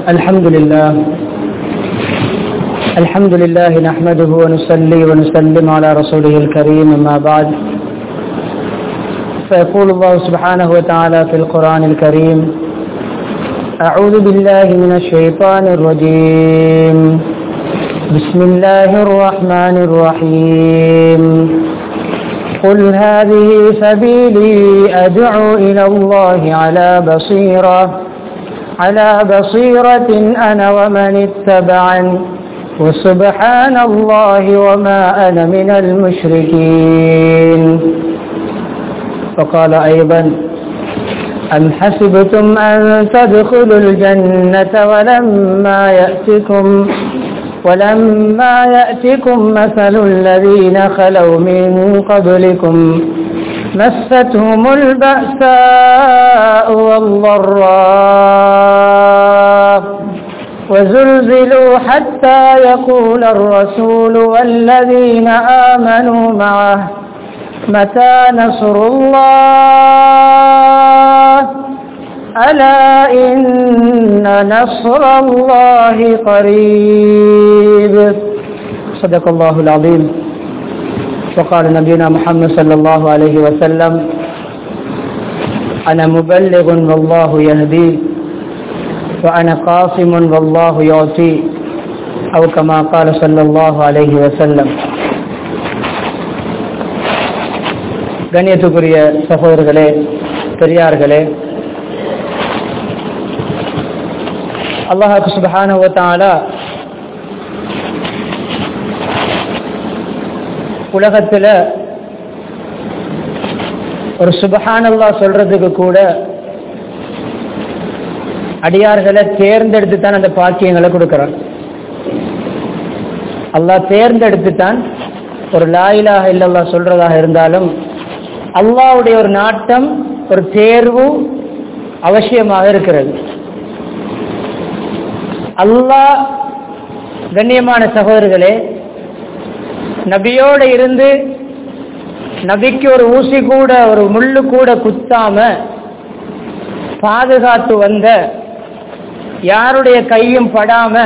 الحمد لله الحمد لله نحمده ونصلي ونسلم على رسوله الكريم أما بعد فيقول الله سبحانه وتعالى في القرآن الكريم أعوذ بالله من الشيطان الرجيم بسم الله الرحمن الرحيم قل هذه سبيلي أدعو إلى الله على بصيرة على بصيرة أنا ومن اتبعني وسبحان الله وما أنا من المشركين وقال أيضا أم حسبتم أن تدخلوا الجنة ولما يأتكم ولما يأتكم مثل الذين خلوا من قبلكم مستهم البأساء والضراء وزلزلوا حتى يقول الرسول والذين آمنوا معه متى نصر الله ألا إن نصر الله قريب صدق الله العظيم وقال نبينا محمد صلى الله عليه وسلم أنا مبلغ والله يهدي وأنا قاسم والله يعطي أو كما قال صلى الله عليه وسلم கண்ணியத்துக்குரிய சகோதரர்களே பெரியார்களே அல்லாஹாக்கு சுபஹான உலகத்தில் ஒரு சுபஹானல்லா சொல்றதுக்கு கூட அடியார்களை தேர்ந்தெடுத்து தான் அந்த பாக்கியங்களை கொடுக்கிறான் அல்லாஹ் தேர்ந்தெடுத்து தான் ஒரு லாயிலாக இல்லல்லா சொல்றதாக இருந்தாலும் அல்லாவுடைய ஒரு நாட்டம் ஒரு தேர்வு அவசியமாக இருக்கிறது அல்லாஹ் கண்ணியமான சகோதரர்களே நபியோடு இருந்து நபிக்கு ஒரு ஊசி கூட ஒரு முள்ளு கூட குத்தாம பாதுகாத்து வந்த யாருடைய கையும் படாம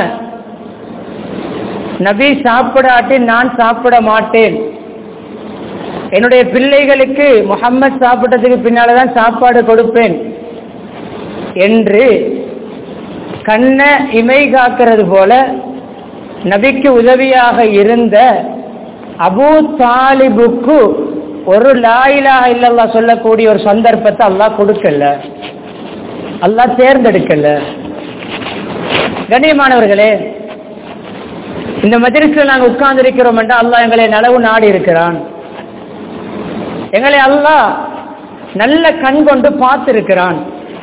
நபி சாப்பிடாட்டி நான் சாப்பிட மாட்டேன் என்னுடைய பிள்ளைகளுக்கு முகம்மது சாப்பிட்டதுக்கு பின்னால்தான் சாப்பாடு கொடுப்பேன் என்று கண்ண இமை காக்கிறது போல நபிக்கு உதவியாக இருந்த அபூ தாலிபுக்கு ஒரு லாயிலாக இல்லல்லா சொல்லக்கூடிய ஒரு சந்தர்ப்பத்தை அல்லாஹ் கொடுக்கல அல்லாஹ் தேர்ந்தெடுக்கல கண்ணியமானவர்களே இந்த மஜிலிஸ்ல நாங்கள் உட்கார்ந்து இருக்கிறோம் என்றால் அல்லாஹ் எங்களை நலவு நாடி இருக்கிறான் எங்களை அல்லாஹ் நல்ல கண் கொண்டு பார்த்திருக்கிறான்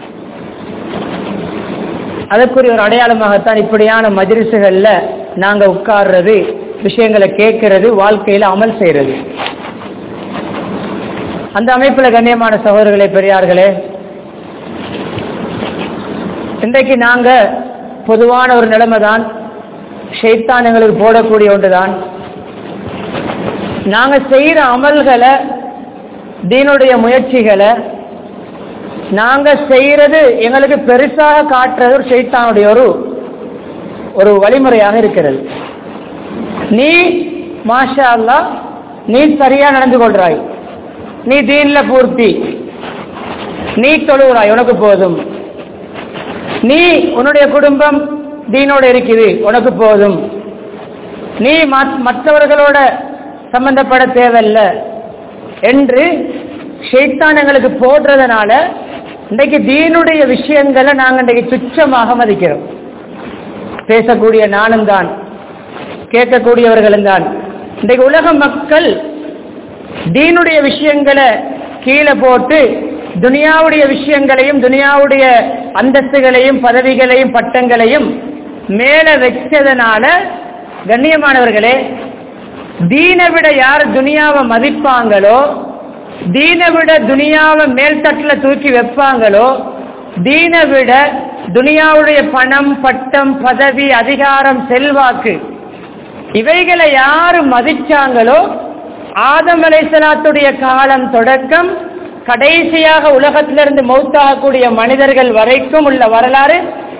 அதற்குரிய ஒரு அடையாளமாகத்தான் இப்படியான மஜிரிசுகள்ல நாங்க உட்கார்றது விஷயங்களை கேட்கறது வாழ்க்கையில அமல் செய்யறது அந்த அமைப்புல கண்ணியமான சகோதரர்களே பெரியார்களே இன்றைக்கு நாங்க பொதுவான ஒரு நிலைமை தான் ஷெய்தான் எங்களுக்கு போடக்கூடிய ஒன்றுதான் நாங்க செய்யற அமல்களை தீனுடைய முயற்சிகளை நாங்க செய்யறது எங்களுக்கு பெருசாக காட்டுறது ஒரு ஷெய்தானுடைய ஒரு ஒரு வழிமுறையாக இருக்கிறது நீ மாஷா அல்லா நீ சரியா நடந்து கொள்றாய் நீ தீன்ல பூர்த்தி நீ தொழுகிறாய் உனக்கு போதும் நீ உன்னுடைய குடும்பம் தீனோட இருக்குது உனக்கு போதும் நீ மற்றவர்களோட சம்பந்தப்பட தேவையில்ல என்று ஷெய்தான் எங்களுக்கு போடுறதுனால இன்றைக்கு தீனுடைய விஷயங்களை நாங்கள் இன்றைக்கு துச்சமாக மதிக்கிறோம் பேசக்கூடிய நானும் தான் கேட்கக்கூடியவர்களும் தான் இன்றைக்கு உலக மக்கள் தீனுடைய விஷயங்களை கீழே போட்டு துனியாவுடைய விஷயங்களையும் துனியாவுடைய அந்தஸ்துகளையும் பதவிகளையும் பட்டங்களையும் மேல வச்சதனால கண்ணியமானவர்களே தீனை விட யார் துனியாவை மதிப்பாங்களோ தீனை விட துனியாவை மேல்தட்டில் தூக்கி வைப்பாங்களோ தீனை விட துனியாவுடைய பணம் பட்டம் பதவி அதிகாரம் செல்வாக்கு இவைகளை யாரு மதிச்சாங்களோ ஆதம் அலைசலாத்துடைய காலம் தொடக்கம் கடைசியாக உலகத்திலிருந்து மௌத்தாகக்கூடிய மனிதர்கள் வரைக்கும் உள்ள வரலாறு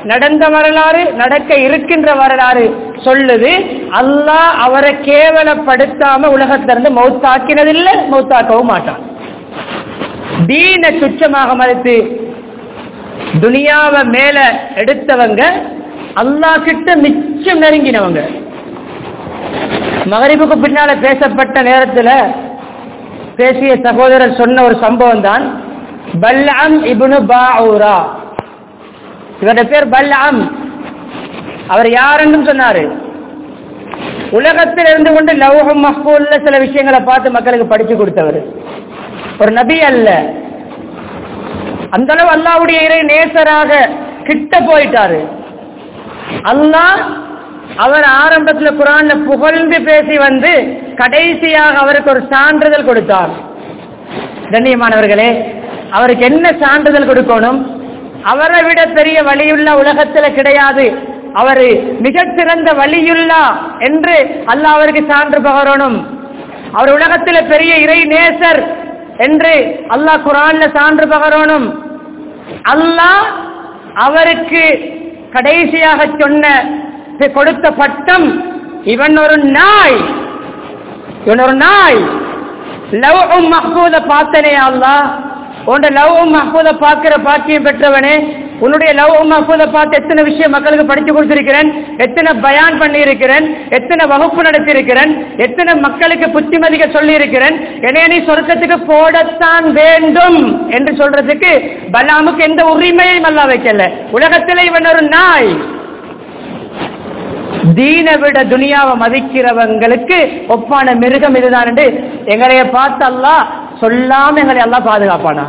நடந்த வரலாறு நடக்க இருக்கின்ற வரலாறு சொல்லுது அல்லாஹ் அவரை கேவலப்படுத்தாம உலகத்திலிருந்து மௌத்தாக்கினதில்லை மௌத்தாக்கவும் மாட்டான் தீன துச்சமாக மறுத்து துனியாவை மேல எடுத்தவங்க அல்லாஹ் கிட்ட மிச்சம் நெருங்கினவங்க மகரிபுக்கு பின்னால பேசப்பட்ட நேரத்துல பேசிய சகோதரர் சொன்ன ஒரு சம்பவம் தான் பல்அம் இப்னு பாஊரா இவருடைய பேர் பல்அம் அவர் யாருன்னு சொன்னாரு உலகத்தில் இருந்து கொண்டு லௌகம் மஹ்பூல்ல சில விஷயங்களை பார்த்து மக்களுக்கு படிச்சு கொடுத்தவர் ஒரு நபி அல்ல அந்த அளவு அல்லாவுடைய இறை நேசராக கிட்ட போயிட்டாரு அல்லாஹ் அவர் ஆரம்பத்துல குரான்ல புகழ்ந்து பேசி வந்து கடைசியாக அவருக்கு ஒரு சான்றிதழ் கொடுத்தார் கண்ணியமானவர்களே அவருக்கு என்ன சான்றிதழ் கொடுக்கணும் அவரை விட பெரிய வழியுள்ள உலகத்துல கிடையாது அவர் மிகச்சிறந்த வழியுள்ளா என்று அல்லாஹ் அவருக்கு சான்று பகரணும் அவர் உலகத்துல பெரிய இறை நேசர் என்று அல்லாஹ் குரான்ல சான்று பகரணும் அல்லாஹ் அவருக்கு கடைசியாக சொன்ன கொடுத்த பட்டம் இவன் ஒரு நாய் இவன் ஒரு நாய் லவ் மஹ்பூத பார்த்தனே அல்லாஹ் உன்னோட லவ் மஹ்பூத பார்க்கிற பாக்கியம் பெற்றவனே உன்னுடைய லவ் மஹ்பூத பார்த்து எத்தனை விஷயம் மக்களுக்கு படிச்சு கொடுத்திருக்கிறேன் எத்தனை பயான் பண்ணி இருக்கிறேன் எத்தனை வகுப்பு நடத்தி இருக்கிறேன் எத்தனை மக்களுக்கு புத்திமதிக்க சொல்லி இருக்கிறேன் என்னைய நீ சொர்க்கத்துக்கு போடத்தான் வேண்டும் என்று சொல்றதுக்கு பலாமுக்கு எந்த உரிமையும் அல்ல வைக்கல உலகத்தில் இவன் ஒரு நாய் தீனை விட துனியாவை மதிக்கிறவங்களுக்கு ஒப்பான மிருகம் இதுதான் என்று எங்களைய பார்த்து அல்லா சொல்லாம எங்களை எல்லாம் பாதுகாப்பானா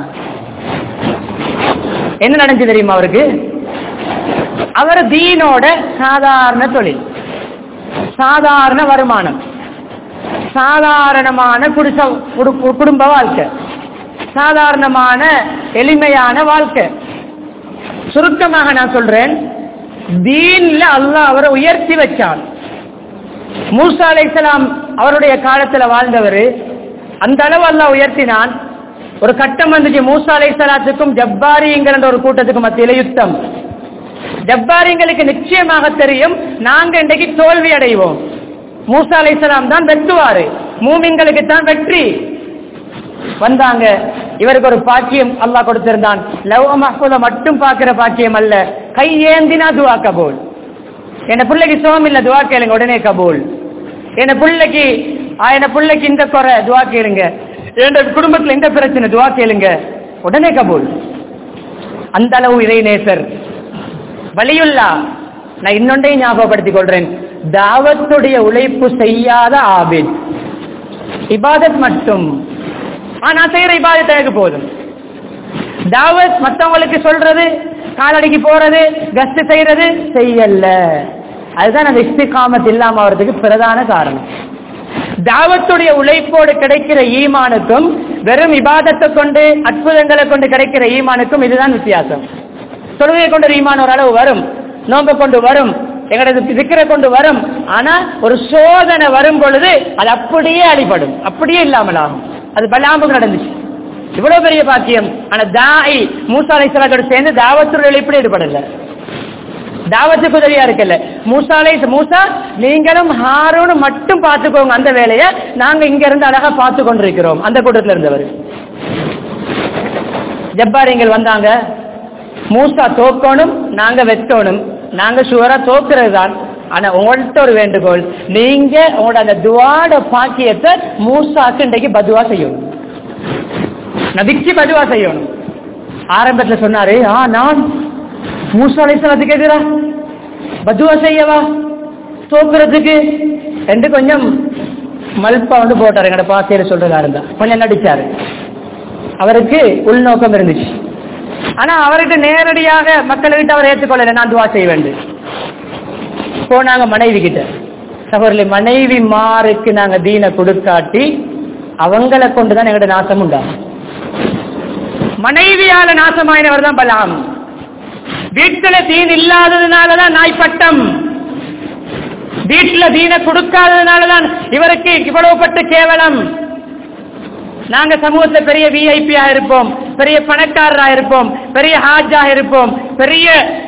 என்ன நடந்துச்சு தெரியுமா அவருக்கு அவர் தீனோட சாதாரண தொழில் சாதாரண வருமானம் சாதாரணமான குடிச குடு- குடும்ப வாழ்க்கை சாதாரணமான எளிமையான வாழ்க்கை சுருக்கமாக நான் சொல்றேன் தீன்ல அல்லாஹ் அவரை உயர்த்தி வச்சான் மூசா அலைஹிஸ்ஸலாம் அவருடைய காலத்துல வாழ்ந்தவர் அந்த அளவு அல்லாஹ் உயர்த்தினான் ஒரு கட்டம் வந்துச்சு மூசா அலைஹிஸ்ஸலாத்துக்கும் ஜப்பாரிங்கிற ஒரு கூட்டத்துக்கும் மத்தியில யுத்தம் ஜப்பாரிங்களுக்கு நிச்சயமாக தெரியும் நாங்க இன்றைக்கு தோல்வி அடைவோம் மூசா அலைஹிஸ்ஸலாம் தான் வெட்டுவாரு மூமின்களுக்கு தான் வெற்றி வந்தாங்க இவருக்கு ஒரு பாக்கியம் அல்லாஹ் கொடுத்திருந்தான் லவ் மஹ்பூத மட்டும் பார்க்கிற பாக்கியம் அல்ல கை ஏந்தினா துவா கபூல் என்ன பிள்ளைக்கு சோம் இல்ல துவா கேளுங்க உடனே கபூல் என்ன பிள்ளைக்கு ஆ, என்ன பிள்ளைக்கு இந்த குறை துவா கேளுங்க என் குடும்பத்துல இந்த பிரச்சனை துவா கேளுங்க உடனே கபூல் அந்த அளவு இறை நேசர் வலியுல்லா நான் இன்னொன்றையும் ஞாபகப்படுத்திக் கொள்றேன் தாவத்துடைய உழைப்பு செய்யாத ஆபித் இபாதத் மட்டும் ஆனா செய்யற இபாதத் எனக்கு போதும் தாவத் மத்தவங்களுக்கு சொல்றது காலடிக்கு போறது கஸ்ட் செய்யறது செய்யல அதுதான் அந்த இஸ்திகாமத் இல்லாம வர்றதுக்கு பிரதான காரணம் தாவத்துடைய உழைப்போடு கிடைக்கிற ஈமானுக்கும் வெறும் இபாதத்தை கொண்டு அற்புதங்களை கொண்டு கிடைக்கிற ஈமானுக்கும் இதுதான் வித்தியாசம் தொழுகையை கொண்டு ஒரு ஈமான் ஒரு அளவு வரும் நோன்பை கொண்டு வரும் எங்களது திக்கரை கொண்டு வரும் ஆனா ஒரு சோதனை வரும் பொழுது அது அப்படியே அடிபடும் அப்படியே இல்லாமல் ஆகும் அது பல்லாம்புக்கு நடந்துச்சு இவ்வளவு பெரிய பாக்கியம் ஆனா தாய் மூசா அலைசலாத்தோட சேர்ந்து தாவத்துடைய இப்படி ஈடுபடல தாவத்துக்கு உதவியா இருக்குல்ல மூசாலை மூசா நீங்களும் ஹாரூனும் மட்டும் பார்த்துக்கோங்க அந்த வேலையை நாங்க இங்க இருந்து அழகா பார்த்து கொண்டிருக்கிறோம் அந்த கூட்டத்துல இருந்தவர் ஜப்பாரிங்கள் வந்தாங்க மூசா தோக்கணும் நாங்க வெட்டணும் நாங்க ஷுவரா தோக்குறது தான் ஆனா உங்கள்கிட்ட ஒரு வேண்டுகோள் நீங்க உங்களோட அந்த துவாட பாக்கியத்தை மூசாக்கு இன்றைக்கு பதுவா செய்யணும் நபிக்கு பதுவா செய்யணும் ஆரம்பத்துல சொன்னாரு ஆ நான் மூசா அலைசலத்துக்கு எதிரா பதுவா செய்யவா தோக்குறதுக்கு என்று கொஞ்சம் மல்பா வந்து போட்டாரு எங்கட பாசையில சொல்றதா இருந்தா கொஞ்சம் நடிச்சாரு அவருக்கு உள்நோக்கம் இருந்துச்சு ஆனா அவர்கிட்ட நேரடியாக மக்கள்கிட்ட அவர் ஏற்றுக்கொள்ளல நான் துவா செய்ய வேண்டும் போனாங்க மனைவி கிட்ட சகோதரி மனைவி மாருக்கு நாங்க தீனை கொடுக்காட்டி அவங்களை கொண்டுதான் எங்கட நாசம் உண்டாகும் மனைவியால நாசமாயினவர் தான் பலாம் வீட்டுல தீன் இல்லாததுனாலதான் நாய்ப்பட்டம் வீட்டுல தீனை கொடுக்காததுனாலதான் இவருக்கு இவ்வளவு பட்டு கேவலம் நாங்க சமூகத்துல பெரிய விஐபியா இருப்போம் பெரிய பணக்காரரா இருப்போம் பெரிய ஹாஜா இருப்போம் பெரிய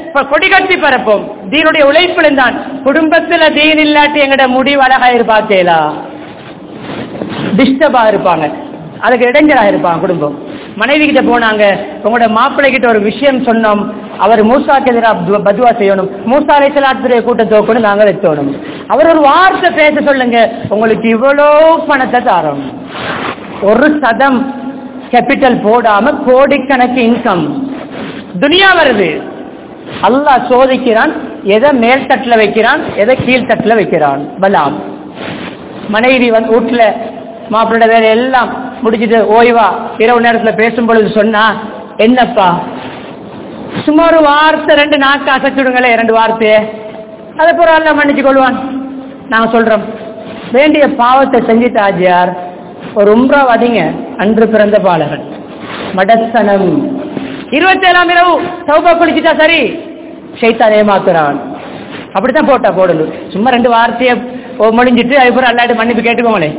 ப- கொடி கட்டி பரப்போம் தீனுடைய உழைப்பில் தான் குடும்பத்துல தீன் இல்லாட்டி எங்கட முடிவு அழகா இருப்பாக்கேலா டிஸ்டர்பா இருப்பாங்க அதுக்கு இடைஞ்சலா இருப்பாங்க குடும்பம் மனைவி கிட்ட போனாங்க உங்களோட மாப்பிள்ளை கிட்ட ஒரு விஷயம் சொன்னோம் அவர் மூசாக்கு எதிராக பதுவா செய்யணும் மூசா அலைசலாத்துடைய கூட்டத்தை கூட நாங்க வைத்தோணும் அவர் ஒரு வார்த்தை பேச சொல்லுங்க உங்களுக்கு இவ்வளோ பணத்தை தரோம் ஒரு சதம் கேபிட்டல் போடாம கோடிக்கணக்கு இன்கம் துனியா வருது அல்லாஹ் சோதிக்கிறான் எதை மேல் தட்டுல வைக்கிறான் எதை கீழ் தட்டுல வைக்கிறான் பலாம் மனைவி வந்து வீட்டுல மாப்பிள்ளோட வேலை எல்லாம் முடிச்சிட்டு ஓய்வா இரவு நேரத்துல பேசும் பொழுது சொன்னா என்னப்பா சும்மா ஒரு வார்த்தை ரெண்டு நாக்கு அசைச்சுடுங்களே ரெண்டு வார்த்தையே அதை பிறகு அல்ல மன்னிச்சு கொள்வான் நாங்க சொல்றோம் வேண்டிய பாவத்தை செஞ்சுட்டு ஆஜியார் ஒரு உம்ரா வதிங்க அன்று பிறந்த பாலகன் மடசனம் இருபத்தேழாம் இரவு சௌபா குளிச்சுட்டா சரி ஷைத்தான் ஏமாத்துறான் அப்படித்தான் போட்டா போடணும் சும்மா ரெண்டு வார்த்தையை ஓ- முடிஞ்சிட்டு அதுக்கப்புறம் அல்லாட்டு மன்னிப்பு கேட்டுக்கோங்களே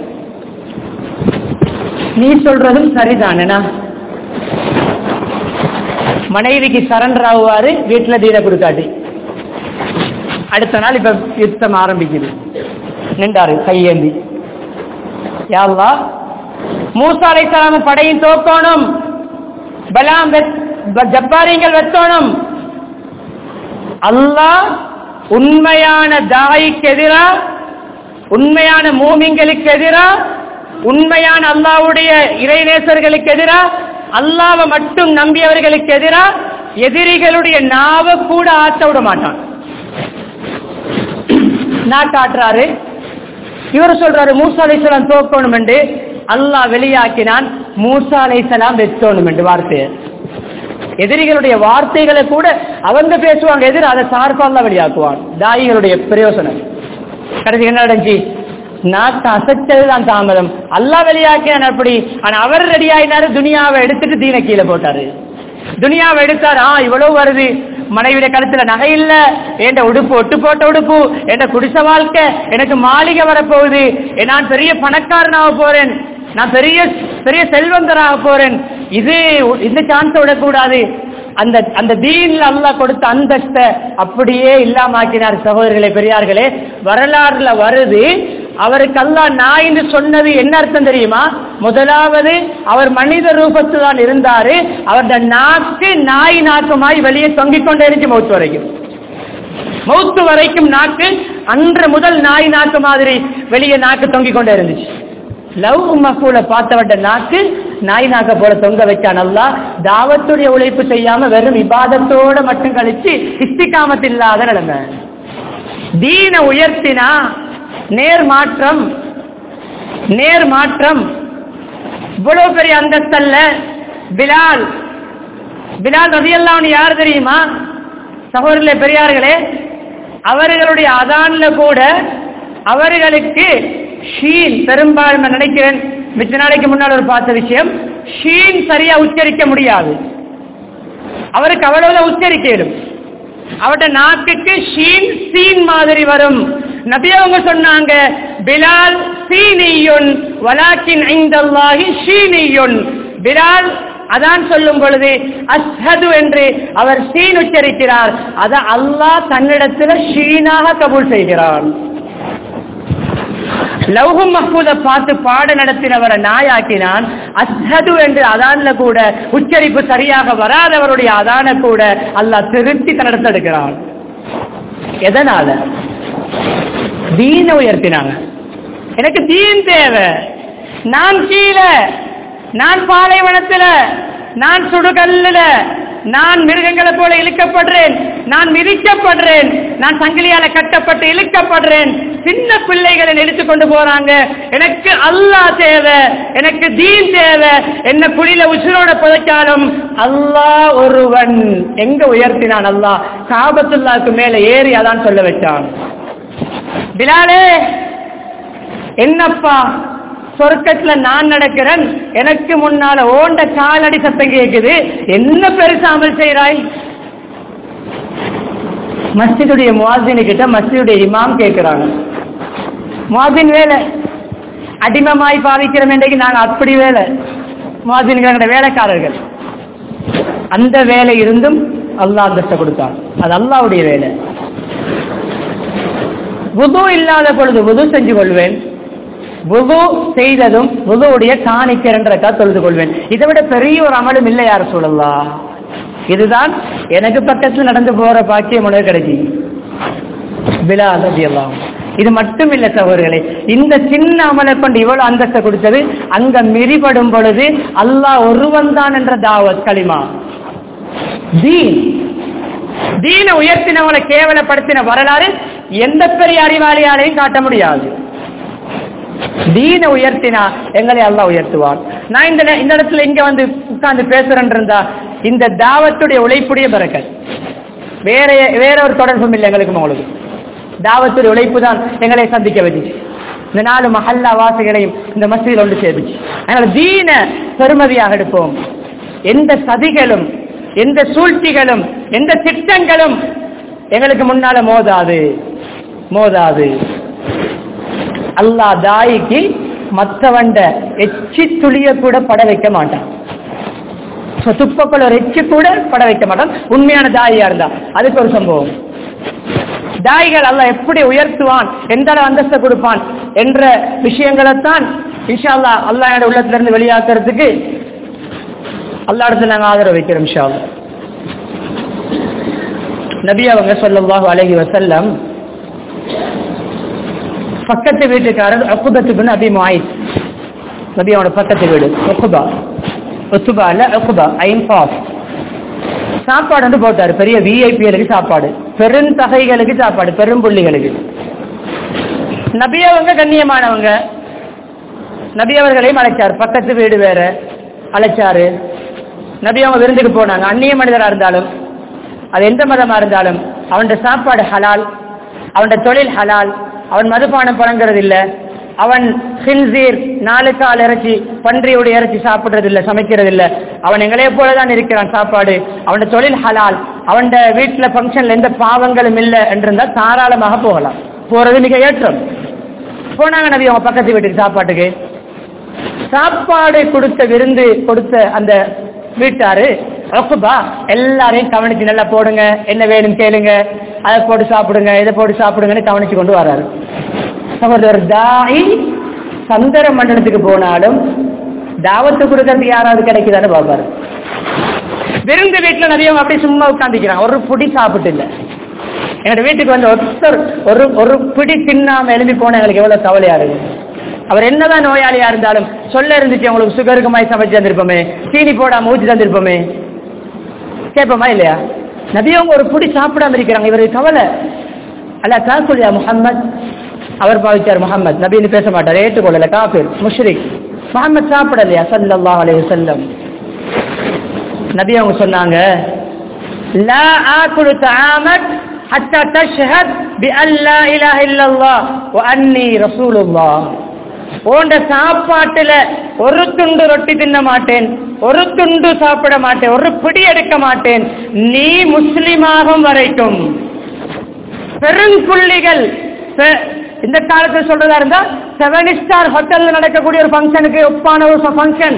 நீ சொல்றதும் சரிதானேனா மனைவிக்கு சரண்டர் ஆகுவாரு வீட்டுல தீர கொடுக்காட்டி அடுத்த நாள் இப்ப யுத்தம் ஆரம்பிக்குது நின்றாரு கையேந்தி யாழ்லா மூசா அலைசலாம் படையின் தோக்கணும் பலாம் வெத்- ப- ஜப்பாரியங்கள் வெத்தோணும் அல்லாஹ் உண்மையான தாய்க்கு எதிரா உண்மையான மூமிங்களுக்கு எதிரா உண்மையான அல்லாஹ்வுடைய இறைநேசர்களுக்கு எதிரா அல்லாஹ்வை மட்டும் நம்பியவர்களுக்கு எதிரா எதிரிகளுடைய நாவ கூட ஆட்ட விட மாட்டான் நாட்டாட்டுறாரு இவர் சொல்றாரு மூசா அலைசலாம் தோக்கணும் என்று அல்லாஹ் வெளியாக்கினான் மூசா அலைசலாம் வெத்தோணும் என்று வார்த்தையை எதிரிகளுடைய வார்த்தைகளை கூட அவங்க பேசுவாங்க எதிர் அதை சார்பாக வெளியாக்குவான் தாயிகளுடைய பிரயோசனம் கடைசி என்ன நடந்துச்சு நாட்டை அசைச்சது தான் தாமதம் அல்லாஹ் வெளியாக்கினான் அப்படி ஆனா அவர் ரெடி ஆயினாரு துனியாவை எடுத்துட்டு தீன கீழே போட்டாரு துனியாவை எடுத்தார் ஆ இவ்வளவு வருது மனைவிட கழுத்துல நகை இல்ல என்ற உடுப்பு ஒட்டு போட்ட உடுப்பு என்ற குடிச வாழ்க்கை எனக்கு மாளிகை வரப்போகுது நான் பெரிய பணக்காரனாக போறேன் நான் பெரிய பெரிய செல்வந்தராக போறேன் இது இந்த சான்ஸ் விடக்கூடாது அந்த அந்த தீன்ல அல்லாஹ் கொடுத்த அந்தஸ்தை அப்படியே இல்லாமாக்கினார் சகோதரர்களே பெரியார்களே வரலாறுல வருது அவருக்கு அல்லாஹ் நாயின்னு சொன்னது என்ன அர்த்தம் தெரியுமா முதலாவது அவர் மனித ரூபத்தில் தான் இருந்தாரு அவருடைய நாக்கு நாய் நாக்குமாய் வெளியே தொங்கிக் கொண்டே இருந்துச்சு மௌத்து வரைக்கும் மௌத்து வரைக்கும் நாக்கு அன்று முதல் நாய் நாக்கு மாதிரி வெளியே நாக்கு தொங்கிக் கொண்டே இருந்துச்சு லவ் மக்கூல பார்த்தவட்ட நாக்கு நாய் நாக்க போல தொங்க வச்சான் அல்லா தாவத்துடைய உழைப்பு செய்யாம வெறும் இபாதத்தோட மட்டும் கழிச்சு இஸ்திகாமத் இல்லாத நிலைமை தீன உயர்த்தினா நேர் மாற்றம் நேர் மாற்றம் இவ்வளவு பெரிய அந்தஸ்தல்ல பிலால் பிலால் ரதியல்லான்னு யார் தெரியுமா சகோதரர்களே பெரியார்களே அவர்களுடைய அதான்ல கூட அவர்களுக்கு ஷீன் பெரும்பான்மை நினைக்கிறேன் மிச்ச நாளைக்கு முன்னால் ஒரு பார்த்த விஷயம் ஷீன் சரியா உச்சரிக்க முடியாது அவருக்கு அவ்வளவுதான் உச்சரிக்க இயலும் அவருடைய நாக்குக்கு ஷீன் சீன் மாதிரி வரும் நபி அவங்க சொன்னாங்க பிலால் சீனியுன் வலாக்கின் ஐந்தல்லாஹி ஷீனியுன் பிலால் அதான் சொல்லும் பொழுது அஸ்ஹது என்று அவர் ஷீன் உச்சரிக்கிறார் அத அல்லாஹ் தன்னிடத்தில் ஷீனாக கபூல் செய்கிறான் லௌகம் மஹ்மூத பார்த்து பாட நடத்தினவரை நாயாக்கினான் அஸ்ஹது என்று அதான்ல கூட உச்சரிப்பு சரியாக வராதவருடைய அதான கூட அல்லாஹ் திருத்தி தன்னெடுத்தெடுக்கிறான் எதனால தீன உயர்த்தினாங்க எனக்கு தீன் தேவை நான் கீழே நான் பாலைவனத்துல நான் சுடுகல்லுல நான் மிருகங்களை போல இழுக்கப்படுறேன் நான் மிதிக்கப்படுறேன் நான் சங்கிலியால கட்டப்பட்டு இழுக்கப்படுறேன் சின்ன பிள்ளைகளை இழுத்து கொண்டு போறாங்க எனக்கு அல்லாஹ் தேவை எனக்கு தீன் தேவை என்ன குழியில உசுரோட புதைச்சாலும் அல்லாஹ் ஒருவன் எங்க உயர்த்தினான் அல்லாஹ் காபத்துல்லாக்கு மேல ஏறி அதான் சொல்ல வச்சான் பிலாலே என்னப்பா சொர்க்கத்துல நான் நடக்கிறேன் எனக்கு முன்னால ஓண்ட காலடி சத்தம் கேக்குது என்ன பெருசா அமல் செய்யறாய் மஸ்ஜிதுடைய முவாசினு கிட்ட மஸ்ஜிதுடைய இமாம் கேட்கிறாங்க முவாசின் வேலை அடிமமாய் பாவிக்கிறோம் இன்றைக்கு நாங்க அப்படி வேலை முவாசின்கிற வேலைக்காரர்கள் அந்த வேலை இருந்தும் அல்லாஹ் அந்தஸ்தை கொடுத்தான் அது அல்லாவுடைய வேலை வுது இல்லாத பொழுது வுது செஞ்சு கொள்வேன் வுது செய்ததும் வுதுவுடைய காணிக்கிறன்றக்கா தொழுது கொள்வேன் இதை விட பெரிய ஒரு அமலும் இல்லை யார் சொல்லலாம் இதுதான் எனக்கு பக்கத்தில் நடந்து போற பாக்கியம் உனக்கு கிடைச்சி பிலால் ரலியல்லாஹு அன்ஹு. இது மட்டும் இல்ல சகோதரர்களே இந்த சின்ன அமலை கொண்டு இவ்வளவு அந்தஸ்தை கொடுத்தது அங்க மிரிபடும் பொழுது அல்லாஹ் ஒருவன் தான் என்ற தாவத் களிமா தீன் தீனை உயர்த்தினவங்களை கேவலப்படுத்தின வரலாறு எந்த பெரிய அறிவாளியாலையும் காட்ட முடியாது தீனை உயர்த்தினா எங்களை அல்லாஹ் உயர்த்துவான் நான் இந்த நே- இந்த இடத்துல இங்க வந்து உட்கார்ந்து பேசுறேன் இருந்தா இந்த தாவத்துடைய உழைப்புடைய பறக்கல் வேற வேற ஒரு தொடர்பும் இல்லை எங்களுக்கு உங்களுக்கு தாவத்துடைய உழைப்பு தான் எங்களை சந்திக்க வச்சுச்சு இந்த நாலு மஹல்லா வாசிகளையும் இந்த மசீதில் ஒன்று சேர்த்துச்சு அதனால தீன பெருமதியாக எடுப்போம் எந்த சதிகளும் எந்த சூழ்ச்சிகளும் எந்த திட்டங்களும் எங்களுக்கு முன்னால மோதாது மோதாது அல்லாஹ் தாய்க்கு மற்றவண்ட எச்சி துளிய கூட பட வைக்க மாட்டான் So, துப்பக்குள்ள ஒரு எச்சி கூட பட வைக்க மாட்டான் உண்மையான தாயா இருந்தா அதுக்கு ஒரு சம்பவம் தாய்கள் அல்லாஹ் எப்படி உயர்த்துவான் எந்த அளவு அந்தஸ்தை கொடுப்பான் என்ற விஷயங்களைத்தான் இன்ஷா அல்லாஹ் அல்லாஹ் என்னோட உள்ளத்துல இருந்து வெளியாக்குறதுக்கு அல்லா இடத்துல நாங்க ஆதரவு வைக்கிறோம் இன்ஷா அல்லாஹ் நபி அவங்க ஸல்லல்லாஹு அலைஹி வஸல்லம் பக்கத்து வீட்டுக்காரர் அக்குபத்து பின் அபி முஆயித் நபி அவனோட பக்கத்து வீடு ஒக்குபா ஒத்துபா இல்ல ஒக்குபா ஐன் பாஸ் சாப்பாடு வந்து போட்டாரு பெரிய விஐபிகளுக்கு சாப்பாடு பெருந்தகைகளுக்கு சாப்பாடு பெரும்புள்ளிகளுக்கு நபி அவங்க கண்ணியமானவங்க நபி அவர்களையும் அழைச்சார் பக்கத்து வீடு வேற அழைச்சாரு நபி அவங்க விருந்துக்கு போனாங்க அந்நிய மனிதரா இருந்தாலும் அது எந்த மதமா இருந்தாலும் அவனோட சாப்பாடு ஹலால் அவனோட தொழில் ஹலால் அவன் மதுபானம் பழங்குறது இல்ல அவன் ஹின்சீர் நாலு கால் இறைச்சி பன்றியுடைய இறைச்சி சாப்பிடுறது இல்ல சமைக்கிறது இல்ல அவன் எங்களைய போலதான் இருக்கிறான் சாப்பாடு அவனோட தொழில் ஹலால் அவனோட வீட்டுல ஃபங்க்ஷன்ல எந்த பாவங்களும் இல்ல என்றிருந்தா தாராளமாக போகலாம் போறது மிக ஏற்றம் போனாங்க நபி அவங்க பக்கத்து வீட்டுக்கு சாப்பாட்டுக்கு சாப்பாடு கொடுத்த விருந்து கொடுத்த அந்த வீட்டாரு ஒக்குபா எல்லாரையும் கவனிச்சு நல்லா போடுங்க என்ன வேணும் கேளுங்க அதை போட்டு சாப்பிடுங்க இதை போட்டு சாப்பிடுங்கன்னு கவனிச்சு கொண்டு வராரு சகோதரர் தாய் சந்திர மண்டலத்துக்கு போனாலும் தாவத்து கொடுக்கறதுக்கு யாராவது கிடைக்குதான்னு பார்ப்பாரு விருந்து வீட்டுல நிறைய அப்படியே சும்மா உட்காந்துக்கிறான் ஒரு புடி சாப்பிட்டு இல்லை என்னோட வீட்டுக்கு வந்து ஒருத்தர் ஒரு ஒரு பிடி தின்னாம எழுதி போன எங்களுக்கு எவ்வளவு கவலையா இருக்கு அவர் என்னதான் நோயாளியா இருந்தாலும் சொல்ல இருந்துச்சு உங்களுக்கு சுகருக்கு மாதிரி சமைச்சு தந்திருப்போமே சீனி போடாம ஊற்றி தந்திருப்போமே கேட்போமா இல்லையா நபியவங்க ஒரு புடி சாப்பிடாம இருக்கிறாங்க இவருக்கு கவலை அல்ல காக்குலியா முஹம்மத் அவர் பாவிச்சார் முகமது நபின்னு பேச மாட்டார் ஏற்றுக்கொள்ளல காபிர் முஷ்ரிக் முகமது சாப்பிடலையா சல்லல்லாஹு அலைஹி வஸல்லம் நபி அவங்க சொன்னாங்க லா ஆக்குலு தஆமக் ஹத்தா தஷ்ஹத் பிஅன் லா இலாஹ இல்லல்லாஹ் வ அன்னி ரசூலுல்லாஹ் உண்ட சாப்பாட்டுல ஒரு துண்டு ரொட்டி தின்ன மாட்டேன் ஒரு துண்டு சாப்பிட மாட்டேன் ஒரு பிடி எடுக்க மாட்டேன் நீ முஸ்லிமாகும் வரைக்கும் பெருங்குள்ளிகள் பெ- இந்த காலத்துல சொல்றதா இருந்தா செவன் ஸ்டார் ஹோட்டல்ல நடக்கக்கூடிய ஒரு ஃபங்க்ஷனுக்கு ஒப்பான ஒரு ஃபங்க்ஷன்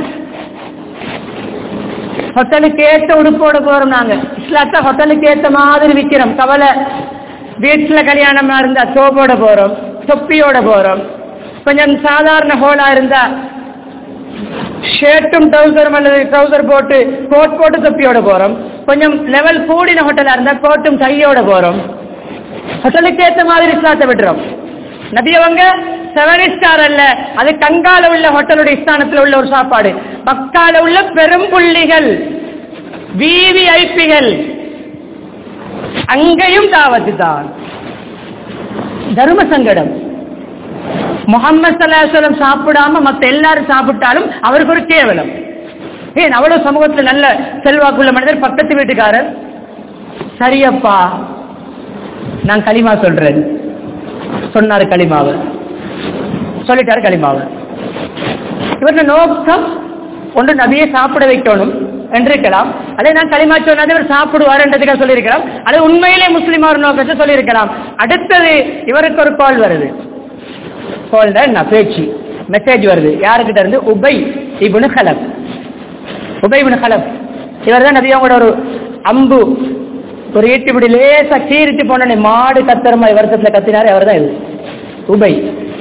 ஹோட்டலுக்கு ஏத்த உடுப்போட போறோம் நாங்க இஸ்லாத்த ஹோட்டலுக்கு ஏத்த மாதிரி விக்கிறோம் கவலை வீட்டுல கல்யாணமா இருந்தா சோப்போட போறோம் தொப்பியோட போறோம் கொஞ்சம் சாதாரண ஹோலா இருந்தா ஷர்ட்டும் ட்ரௌசரும் அல்லது ட்ரௌசர் போட்டு கோட் போட்டு தொப்பியோட போறோம் கொஞ்சம் லெவல் கூடின ஹோட்டலா இருந்தா கோட்டும் கையோட போறோம் ஹோட்டலுக்கு ஏத்த மாதிரி இஸ்லாத்தை விட்டுறோம் நபியவங்க செவன் ஸ்டார் அல்ல அது கங்கால உள்ள ஹோட்டலுடைய ஸ்தானத்தில் உள்ள ஒரு சாப்பாடு மக்கால உள்ள பெரும்புள்ளிகள் விவிஐபிகள் அங்கேயும் தாவத்து தான் தர்ம சங்கடம் முகமது சல்லாஹம் சாப்பிடாம மத்த எல்லாரும் சாப்பிட்டாலும் அவருக்கு ஒரு கேவலம் ஏன் அவ்வளவு சமூகத்துல நல்ல செல்வாக்குள்ள மனிதர் பக்கத்து வீட்டுக்காரர் சரியப்பா நான் களிமா சொல்றேன் சொன்னாரு களிமாவை சொல்லிட்டாரு களிமாவை இவருடைய நோக்கம் ஒன்று நபியை சாப்பிட வைக்கணும் என்றிருக்கலாம் அதே நான் களிமா சொன்னது இவர் சாப்பிடுவார்ன்றதுக்காக சொல்லியிருக்கலாம் அது உண்மையிலே முஸ்லிம் ஒரு நோக்கத்தை சொல்லியிருக்கலாம் அடுத்தது இவருக்கு ஒரு கால் வருது கால் தான் என்ன பேச்சு மெசேஜ் வருது யாருக்கிட்ட இருந்து உபை இபுனு ஹலப் உபை இபுனு ஹலப் இவர் தான் நபியாவோட ஒரு அம்பு ஒரு ஈட்டு இப்படி லேசா கீறிட்டு போன மாடு கத்துற மாதிரி வருத்தத்துல கத்தினாரு அவர் தான் இது உபை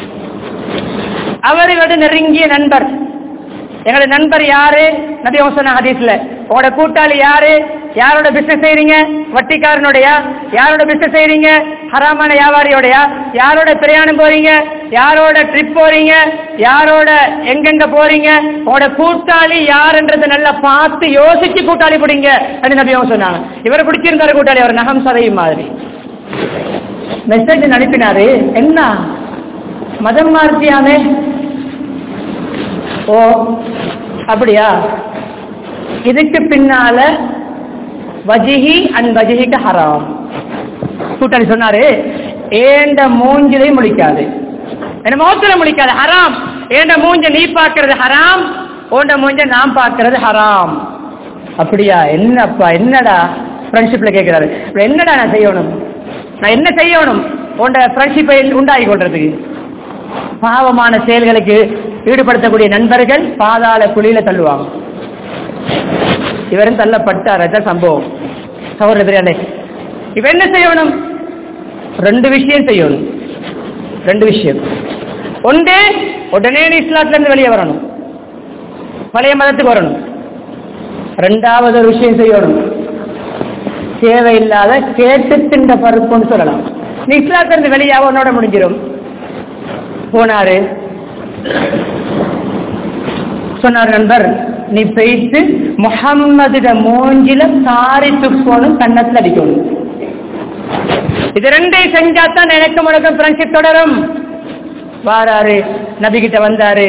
அவர் இவரோட நெருங்கிய நண்பர் எங்களோட நண்பர் யாரு நபி சொன்ன ஹதீஸ்ல உங்களோட கூட்டாளி யாரு யாரோட பிசினஸ் செய்றீங்க வட்டிக்காரனுடையா யாரோட பிசினஸ் செய்றீங்க ஹராமான வியாபாரியோடயா யாரோட பிரயாணம் போறீங்க யாரோட ட்ரிப் போறீங்க யாரோட எங்கெங்க போறீங்க உங்களோட கூட்டாளி யாருன்றதை நல்லா பார்த்து யோசிச்சு கூட்டாளி பிடிங்க அப்படின்னு நபி அவங்க சொன்னாங்க இவரை பிடிச்சிருந்தாரு கூட்டாளி அவர் நகம் சதையும் மாதிரி மெசேஜ் அனுப்பினாரு என்ன மதம் மாற்றியாமே ஓ அப்படியா இதுக்கு பின்னால வஜிஹி அண்ட் வஜிஹிக்கு ஹராம் கூட்டாளி சொன்னாரு ஏண்ட மூஞ்சிலே முழிக்காது என்ன முகத்துல முழிக்காது ஹராம் ஏண்ட மூஞ்ச நீ பார்க்கறது ஹராம் ஓண்ட மூஞ்ச நான் பார்க்கறது ஹராம் அப்படியா என்னப்பா என்னடா ஃப்ரெண்ட்ஷிப்ல கேட்கிறாரு இப்ப என்னடா நான் செய்யணும் நான் என்ன செய்யணும் உண்ட ஃப்ரெண்ட்ஷிப்பை உண்டாகி கொள்றதுக்கு பாவமான செயல்களுக்கு ஈடுபடுத்தக்கூடிய நண்பர்கள் பாதாள குழியில தள்ளுவாங்க இவரும் தள்ளப்பட்டார் அதான் சம்பவம் சகோதர பிரியாணி இப்ப என்ன செய்யணும் ரெண்டு விஷயம் செய்யணும் ரெண்டு விஷயம் ஒன்று உடனே நீ இஸ்லாத்துல இருந்து வெளியே வரணும் பழைய மதத்துக்கு வரணும் ரெண்டாவது ஒரு விஷயம் செய்யணும் தேவையில்லாத கேட்டு தின்ற பருப்புன்னு சொல்லலாம் நீ இஸ்லாத்துல இருந்து வெளியாக உன்னோட முடிஞ்சிடும் போனாரு சொன்னார் நண்பர் நீ போயிட்டு முகம்மதிட மூஞ்சில சாரி துப்போனும் கண்ணத்துல அடிக்கணும் இது ரெண்டையும் செஞ்சா தான் எனக்கு முழக்கம் ஃப்ரெண்ட்ஷிப் தொடரும் வாராரு நபி கிட்ட வந்தாரு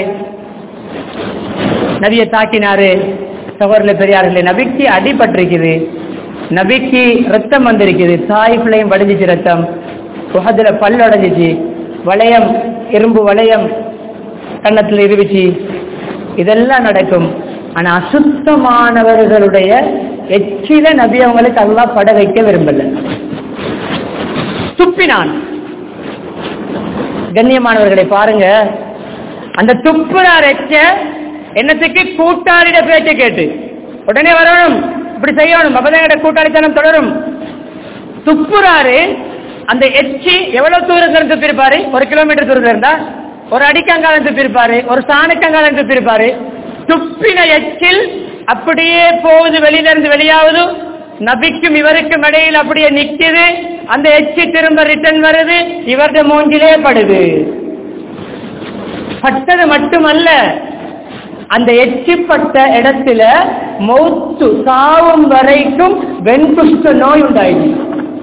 நபியை தாக்கினாரு சகோதரில் பெரியார்களே நபிக்கு அடிபட்டிருக்குது நபிக்கு ரத்தம் வந்திருக்குது தாய்ப்பிள்ளையும் வடிஞ்சிச்சு ரத்தம் உகதுல பல் உடஞ்சிச்சு வளையம் இரும்பு வளையம் கன்னத்தில் இருவிச்சு இதெல்லாம் நடக்கும் ஆனா அசுத்தமானவர்களுடைய எச்சில நபி அவங்களுக்கு அல்லா பட வைக்க விரும்பல துப்பினான் கண்ணியமானவர்களை பாருங்க அந்த துப்புறார் எச்ச என்னத்துக்கு கூட்டாளிட பேச்ச கேட்டு உடனே வரணும் இப்படி செய்யணும் அப்பதான் கூட்டாளித்தனம் தொடரும் துப்புறாரு அந்த எச்சி எவ்வளவு தூரத்துல துப்பிருப்பாரு ஒரு கிலோமீட்டர் தூரத்துல இருந்தா ஒரு அடிக்கங்காலம் துப்பிருப்பாரு ஒரு சாணக்கங்காலம் துப்பிருப்பாரு துப்பின எச்சில் அப்படியே போகுது வெளியில இருந்து வெளியாவது நபிக்கும் இவருக்கும் இடையில் அப்படியே நிக்குது அந்த எச்சி திரும்ப ரிட்டர்ன் வருது இவருடைய மூஞ்சிலே படுது பட்டது மட்டுமல்ல அந்த எச்சிப்பட்ட இடத்துல மௌத்து சாவும் வரைக்கும் வெண்குஷ்ட நோய் உண்டாயிடுச்சு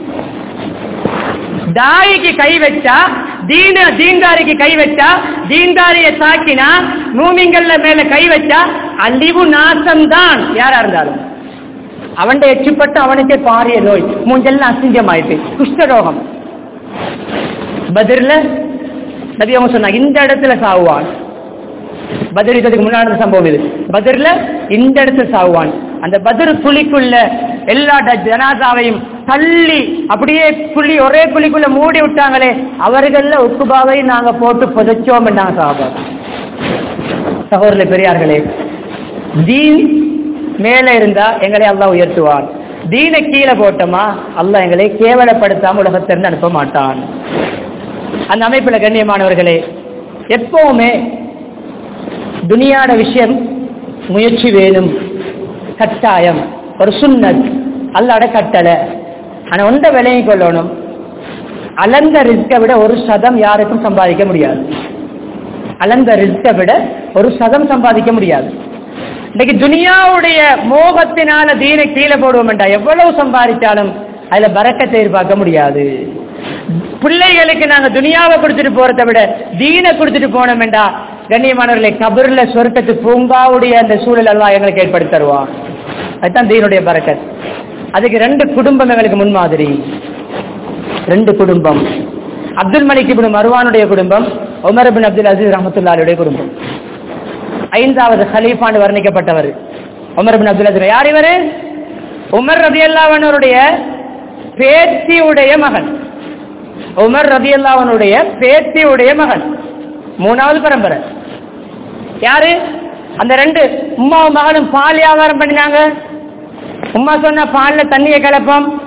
தாய்க்கு கை வச்சா தீன தீன்தாரிக்கு கை வச்சா தீன்தாரிய தாக்கினா மூமிங்கள்ல மேல கை வச்சா அழிவு நாசம் தான் யாரா இருந்தாலும் அவன் எச்சுப்பட்டு அவனுக்கே பாரிய நோய் மூஞ்செல்லாம் அசிங்கமாயிட்டு குஷ்டரோகம் பதிர்ல நபி அவங்க சொன்னாங்க இந்த இடத்துல சாவுவான் பதிர் யுத்தத்துக்கு முன்னாடி சம்பவம் இது பதிர்ல இந்த இடத்துல சாவுவான் அந்த பதிர் குழிக்குள்ள எல்லா ட- ஜனாதாவையும் தள்ளி அப்படியே குழி ஒரே குழிக்குள்ள மூடி விட்டாங்களே அவர்கள்ல உக்குபாவை நாங்க போட்டு புதைச்சோம் நாங்க சாபா சகோதரர்களே பெரியார்களே தீன் மேல இருந்தா எங்களை அல்லாஹ் உயர்த்துவான் தீனை கீழே போட்டோமா அல்லாஹ் எங்களை கேவலப்படுத்தாம உலகத்திலிருந்து அனுப்ப மாட்டான் அந்த அமைப்புல கண்ணியமானவர்களே எப்பவுமே துனியாட விஷயம் முயற்சி வேணும் கட்டாயம் ஒரு சுன்னத் அல்லாட கட்டளை ஆனா ஒன்ற விலையை கொள்ளணும் அலந்த ரிஸ்கை விட ஒரு சதம் யாருக்கும் சம்பாதிக்க முடியாது அலந்த ரிஸ்கை விட ஒரு சதம் சம்பாதிக்க முடியாது இன்னைக்கு துனியாவுடைய மோகத்தினால தீனை கீழே போடுவோம்டா எவ்வளவு சம்பாதிச்சாலும் அதுல பறக்கத்தை எதிர்பார்க்க முடியாது பிள்ளைகளுக்கு நாங்க துனியாவை கொடுத்துட்டு போறதை விட தீனை கொடுத்துட்டு போனோம்டா கண்ணியமானவர்களை கபர்ல சொர்க்கத்து பூங்காவுடைய அந்த சூழல் எல்லாம் எங்களுக்கு ஏற்படுத்தி தருவான் அதுதான் தீனுடைய பறக்கத் அதுக்கு ரெண்டு குடும்பம் எங்களுக்கு முன்மாதிரி ரெண்டு குடும்பம் அப்துல் மலிக் இப்னு மருவானுடைய குடும்பம் உமர் பின் அப்துல் அசீஸ் ரஹமத்துல்லாவுடைய குடும்பம் ஐந்தாவது ஹலீஃபாண்டு வர்ணிக்கப்பட்டவர் உமர் பின் அப்துல் அசீஸ் யார் இவரு உமர் ரதி அல்லாவனுடைய பேத்தியுடைய மகன் உமர் ரதி அல்லாவனுடைய பேத்தியுடைய மகன் மூணாவது பரம்பரை யாரு அந்த ரெண்டு உம்மாவும் மகனும் பால் வியாபாரம் பண்ணினாங்க உம்மா சொன்ன பால்ல தண்ணியை கலப்போம்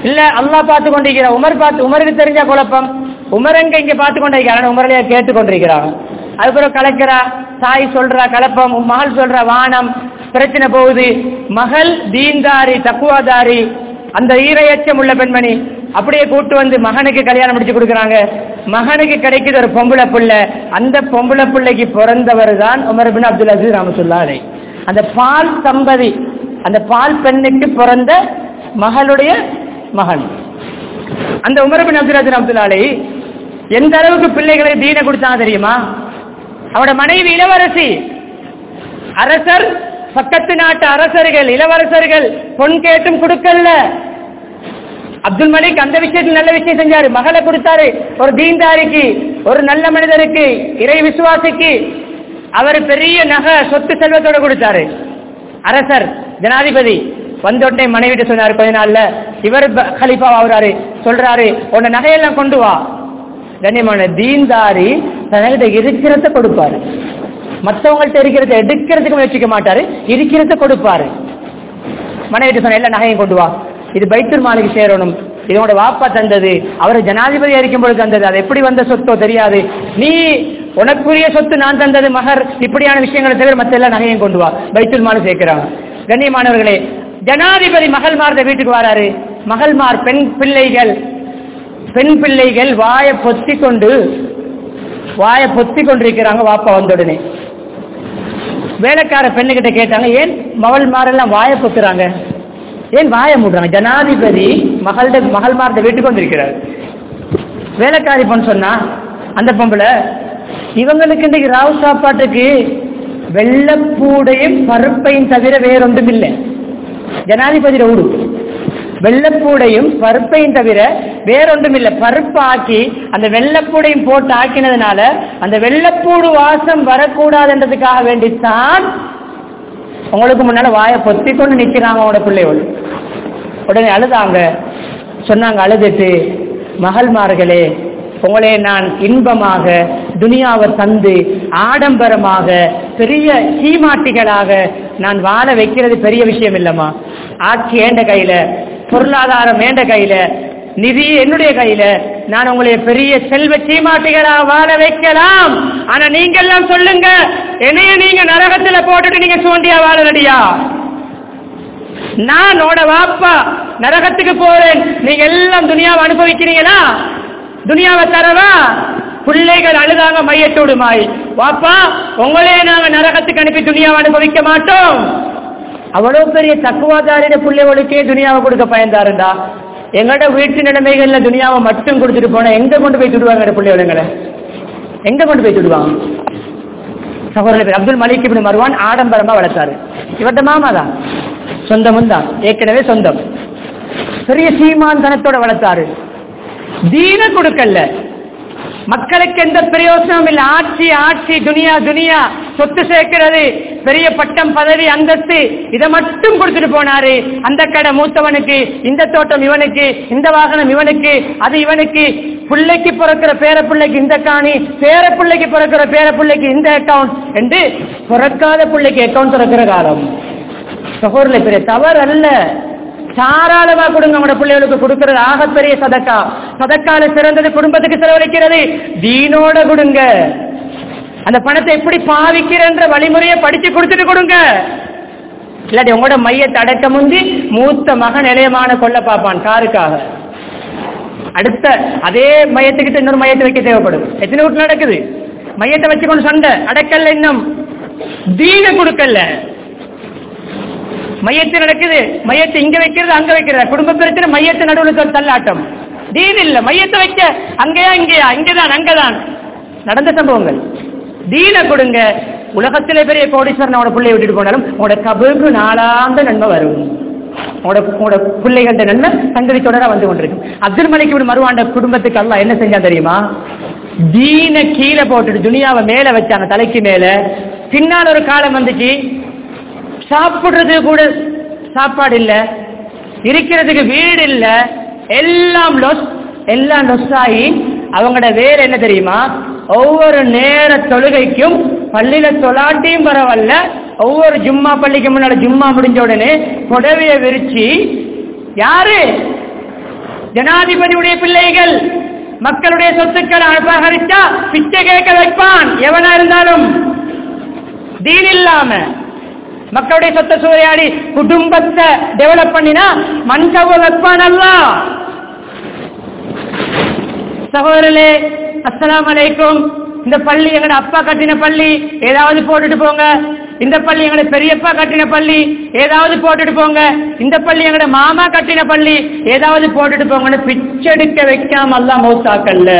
இல்ல அல்லாஹ் பார்த்து கொண்டிருக்கிற உமர் பார்த்து உமருக்கு தெரிஞ்ச குழப்பம் உமர் எங்க இங்க பார்த்து கொண்டிருக்கிறாங்க உமரையா கேட்டு கொண்டிருக்கிறாங்க அதுக்கப்புறம் கலக்கிறா தாய் சொல்றா கலப்பம் உன் மகள் சொல்ற வானம் பிரச்சனை போகுது மகள் தீன்தாரி தக்குவாதாரி அந்த ஈரையச்சம் உள்ள பெண்மணி அப்படியே கூட்டு வந்து மகனுக்கு கல்யாணம் முடிச்சு கொடுக்குறாங்க மகனுக்கு கிடைக்குது ஒரு பொம்பளை புள்ள அந்த பொம்பளை பிள்ளைக்கு பிறந்தவர் தான் உமர் பின் அப்துல் அசீஸ் ராமசுல்லா அலை அந்த பால் சம்பதி அந்த பால் பெண்ணுக்கு பிறந்த மகளுடைய மகன் அந்த உமர் பின் அப்துல் அசீஸ் ராமசுல்லா அலை எந்த அளவுக்கு பிள்ளைகளுக்கு தீன கொடுத்தாங்க தெரியுமா அவட மனைவி இளவரசி அரசர் பக்கத்து நாட்டு அரசர்கள் இளவரசர்கள் பொன் கேட்டும் கொடுக்கல அப்துல் மலிக் அந்த விஷயத்தில் நல்ல விஷயம் செஞ்சாரு மகளை கொடுத்தாரு ஒரு தீன்தாரிக்கு ஒரு நல்ல மனிதருக்கு இறை விசுவாசிக்கு அவர் பெரிய நகை சொத்து செல்வத்தோட கொடுத்தாரு அரசர் ஜனாதிபதி வந்த உடனே மனைவிட்டு சொன்னாரு கொஞ்ச நாள்ல இவர் கலிஃபா ஆகுறாரு சொல்றாரு உன்னை நகையெல்லாம் கொண்டு வா கண்ணியமான தீன்தாரி தனக்கிட்ட இருக்கிறத கொடுப்பாரு மற்றவங்கள்ட்ட இருக்கிறத எடுக்கிறதுக்கு முயற்சிக்க மாட்டாரு இருக்கிறத கொடுப்பாரு மனைவிட்டு சொன்ன எல்லா நகையும் கொண்டு வா இது பைத்தூர் மாலைக்கு சேரணும் இதோட வாப்பா தந்தது அவர் ஜனாதிபதி இருக்கும் பொழுது தந்தது அது எப்படி வந்த சொத்தோ தெரியாது நீ உனக்குரிய சொத்து நான் தந்தது மகர் இப்படியான விஷயங்களை தவிர மற்ற எல்லா நகையும் கொண்டு வா பைத்தூர் மாலை சேர்க்கிறாங்க கண்ணியமானவர்களே ஜனாதிபதி மகள்மார்ந்த வீட்டுக்கு வராரு மகள்மார் பெண் பிள்ளைகள் பெண் பிள்ளைகள் வாயை பொத்தி கொண்டு வாயை பொத்தி கொண்டிருக்கிறாங்க வாப்பா வந்த உடனே வேலைக்கார பெண்ணுகிட்ட கேட்டாங்க ஏன் மகள்மாரெல்லாம் வாயை பொத்துறாங்க ஏன் வாயை மூடுறாங்க ஜனாதிபதி மகள்ட மகள்மார்ட வீட்டுக்கு வந்திருக்கிறார் வேலைக்காரி பொண்ணு சொன்னா அந்த பொம்பளை இவங்களுக்கு இன்னைக்கு ராவு சாப்பாட்டுக்கு வெள்ளப்பூடையும் பருப்பையும் தவிர வேறொன்றும் இல்லை ஜனாதிபதியோட ஊடு வெள்ளப்பூடையும் பருப்பையும் தவிர வேறொன்றும் இல்லை பருப்பு ஆக்கி அந்த வெள்ளப்பூடையும் போட்டு ஆக்கினதுனால அந்த வெள்ளப்பூடு வாசம் வரக்கூடாதுன்றதுக்காக வேண்டித்தான் உங்களுக்கு முன்னால வாயை பொத்தி கொண்டு நிக்கிறாங்க அவங்களோட பிள்ளையோடு உடனே அழுதாங்க சொன்னாங்க அழுதுட்டு மகள்மார்களே உங்களை நான் இன்பமாக துனியாவை தந்து ஆடம்பரமாக பெரிய சீமாட்டிகளாக நான் வாழ வைக்கிறது பெரிய விஷயம் இல்லம்மா ஆட்சி ஏண்ட கையில பொருளாதாரம் ஏண்ட கையில நிதி என்னுடைய கையில நான் உங்களை பெரிய செல்வ சீமாட்டிகளா வாழ வைக்கலாம் ஆனா நீங்க எல்லாம் சொல்லுங்க என்னைய நீங்க நரகத்துல போட்டுட்டு நீங்க சோண்டியா வாழறடியா நான் உட வாப்பா நரகத்துக்கு போறேன் நீங்க எல்லாம் துனியாவை அனுபவிக்கிறீங்களா துனியாவை தரவா பிள்ளைகள் அழுதாங்க மையத்தோடு மாய் வாப்பா உங்களே நாங்க நரகத்துக்கு அனுப்பி துனியாவை அனுபவிக்க மாட்டோம் அவ்வளவு பெரிய தக்குவாதாரிட பிள்ளைகளுக்கே துனியாவை கொடுக்க பயந்தாருண்டா எங்களோட வீட்டு நிலைமைகள்ல துனியாவை மட்டும் கொடுத்துட்டு போனா எங்க கொண்டு போய் விடுவாங்க பிள்ளைகளை எங்க கொண்டு போய் விடுவாங்க சகோதரர் அப்துல் மலிக் இப்படி மருவான் ஆடம்பரமா வளர்த்தாரு இவர்ட மாமா தான் சொந்தமும் தான் ஏற்கனவே சொந்தம் பெரிய சீமான் தனத்தோட வளர்த்தாரு தீன கொடுக்கல மக்களுக்கு எந்த பிரயோசனமும் இல்லை ஆட்சி ஆட்சி துனியா துனியா சொத்து சேர்க்கிறது பெரிய பட்டம் பதவி அந்தஸ்து இதை மட்டும் கொடுத்துட்டு போனாரு அந்த கடை மூத்தவனுக்கு இந்த தோட்டம் இவனுக்கு இந்த வாகனம் இவனுக்கு அது இவனுக்கு பிள்ளைக்கு பிறக்கிற பேர பிள்ளைக்கு இந்த காணி பேர பிள்ளைக்கு பிறக்கிற பேர பிள்ளைக்கு இந்த அக்கவுண்ட் என்று பிறக்காத பிள்ளைக்கு அக்கவுண்ட் திறக்கிற காலம் சகோதரர்களே பெரிய தவறு அல்ல தாராளமா கொடுங்க உங்களோட பிள்ளைகளுக்கு கொடுக்கிறது ஆகப்பெரிய சதக்கா சதக்கால சிறந்தது குடும்பத்துக்கு செலவழிக்கிறது தீனோட கொடுங்க அந்த பணத்தை எப்படி பாவிக்கிறன்ற வழிமுறையை படிச்சு கொடுத்துட்டு கொடுங்க இல்லாட்டி உங்களோட மையத்தை அடக்க முந்தி மூத்த மகன் நிலையமான கொள்ள பார்ப்பான் காருக்காக அடுத்த அதே மையத்துக்கிட்ட இன்னொரு மையத்தை வைக்க தேவைப்படும் எத்தனை வீட்டு நடக்குது மையத்தை வச்சுக்கொண்டு சண்டை அடக்கல்ல இன்னும் தீன கொடுக்கல மையத்து நடக்குது மையத்தை இங்க வைக்கிறது அங்க வைக்கிறது குடும்ப பிரச்சனை மையத்து நடுவில் தள்ளாட்டம் தீன் இல்ல மையத்தை வைக்க அங்கேயா இங்கேயா இங்கதான் அங்கதான் நடந்த சம்பவங்கள் தீன கொடுங்க உலகத்திலே பெரிய கோடீஸ்வரன் அவனோட பிள்ளைய விட்டுட்டு போனாலும் உங்களோட கபருக்கு நாளாந்த நன்மை வரும் உங்களோட உங்களோட பிள்ளைகள்ட்ட நன்மை சங்கதி தொடர வந்து கொண்டிருக்கும் அப்துல் மலிக் இப்படி மறுவாண்ட குடும்பத்துக்கு எல்லாம் என்ன செஞ்சா தெரியுமா தீன கீழே போட்டுட்டு துனியாவை மேல வச்சாங்க தலைக்கு மேல பின்னால் ஒரு காலம் வந்துச்சு சாப்பிடுறது கூட சாப்பாடு இல்ல இருக்கிறதுக்கு வீடு இல்ல எல்லாம் லொஸ் எல்லாம் லொஸ் ஆகி அவங்களோட வேறு என்ன தெரியுமா ஒவ்வொரு நேர தொழுகைக்கும் பள்ளியில தொலாட்டியும் பரவாயில்ல ஒவ்வொரு ஜும்மா பள்ளிக்கு முன்னாடி ஜும்மா முடிஞ்ச உடனே புடவைய விரிச்சு யாரு ஜனாதிபதியுடைய பிள்ளைகள் மக்களுடைய சொத்துக்களை அபகரிச்சா பிச்சை கேட்க வைப்பான் எவனா இருந்தாலும் தீன் இல்லாம மக்களுடைய சொத்தை சூறையாடி குடும்பத்தை டெவலப் பண்ணினா மன்சவ வைப்பான் அல்ல சகோதரர்களே அஸ்ஸலாமு அலைக்கும் இந்த பள்ளி எங்கட அப்பா கட்டின பள்ளி ஏதாவது போட்டுட்டு போங்க இந்த பள்ளி எங்கட பெரியப்பா கட்டின பள்ளி ஏதாவது போட்டுட்டு போங்க இந்த பள்ளி எங்கட மாமா கட்டின பள்ளி ஏதாவது போட்டுட்டு போங்கன்னு பிச்செடுக்க வைக்காம எல்லாம் மௌத்தாக்கல்ல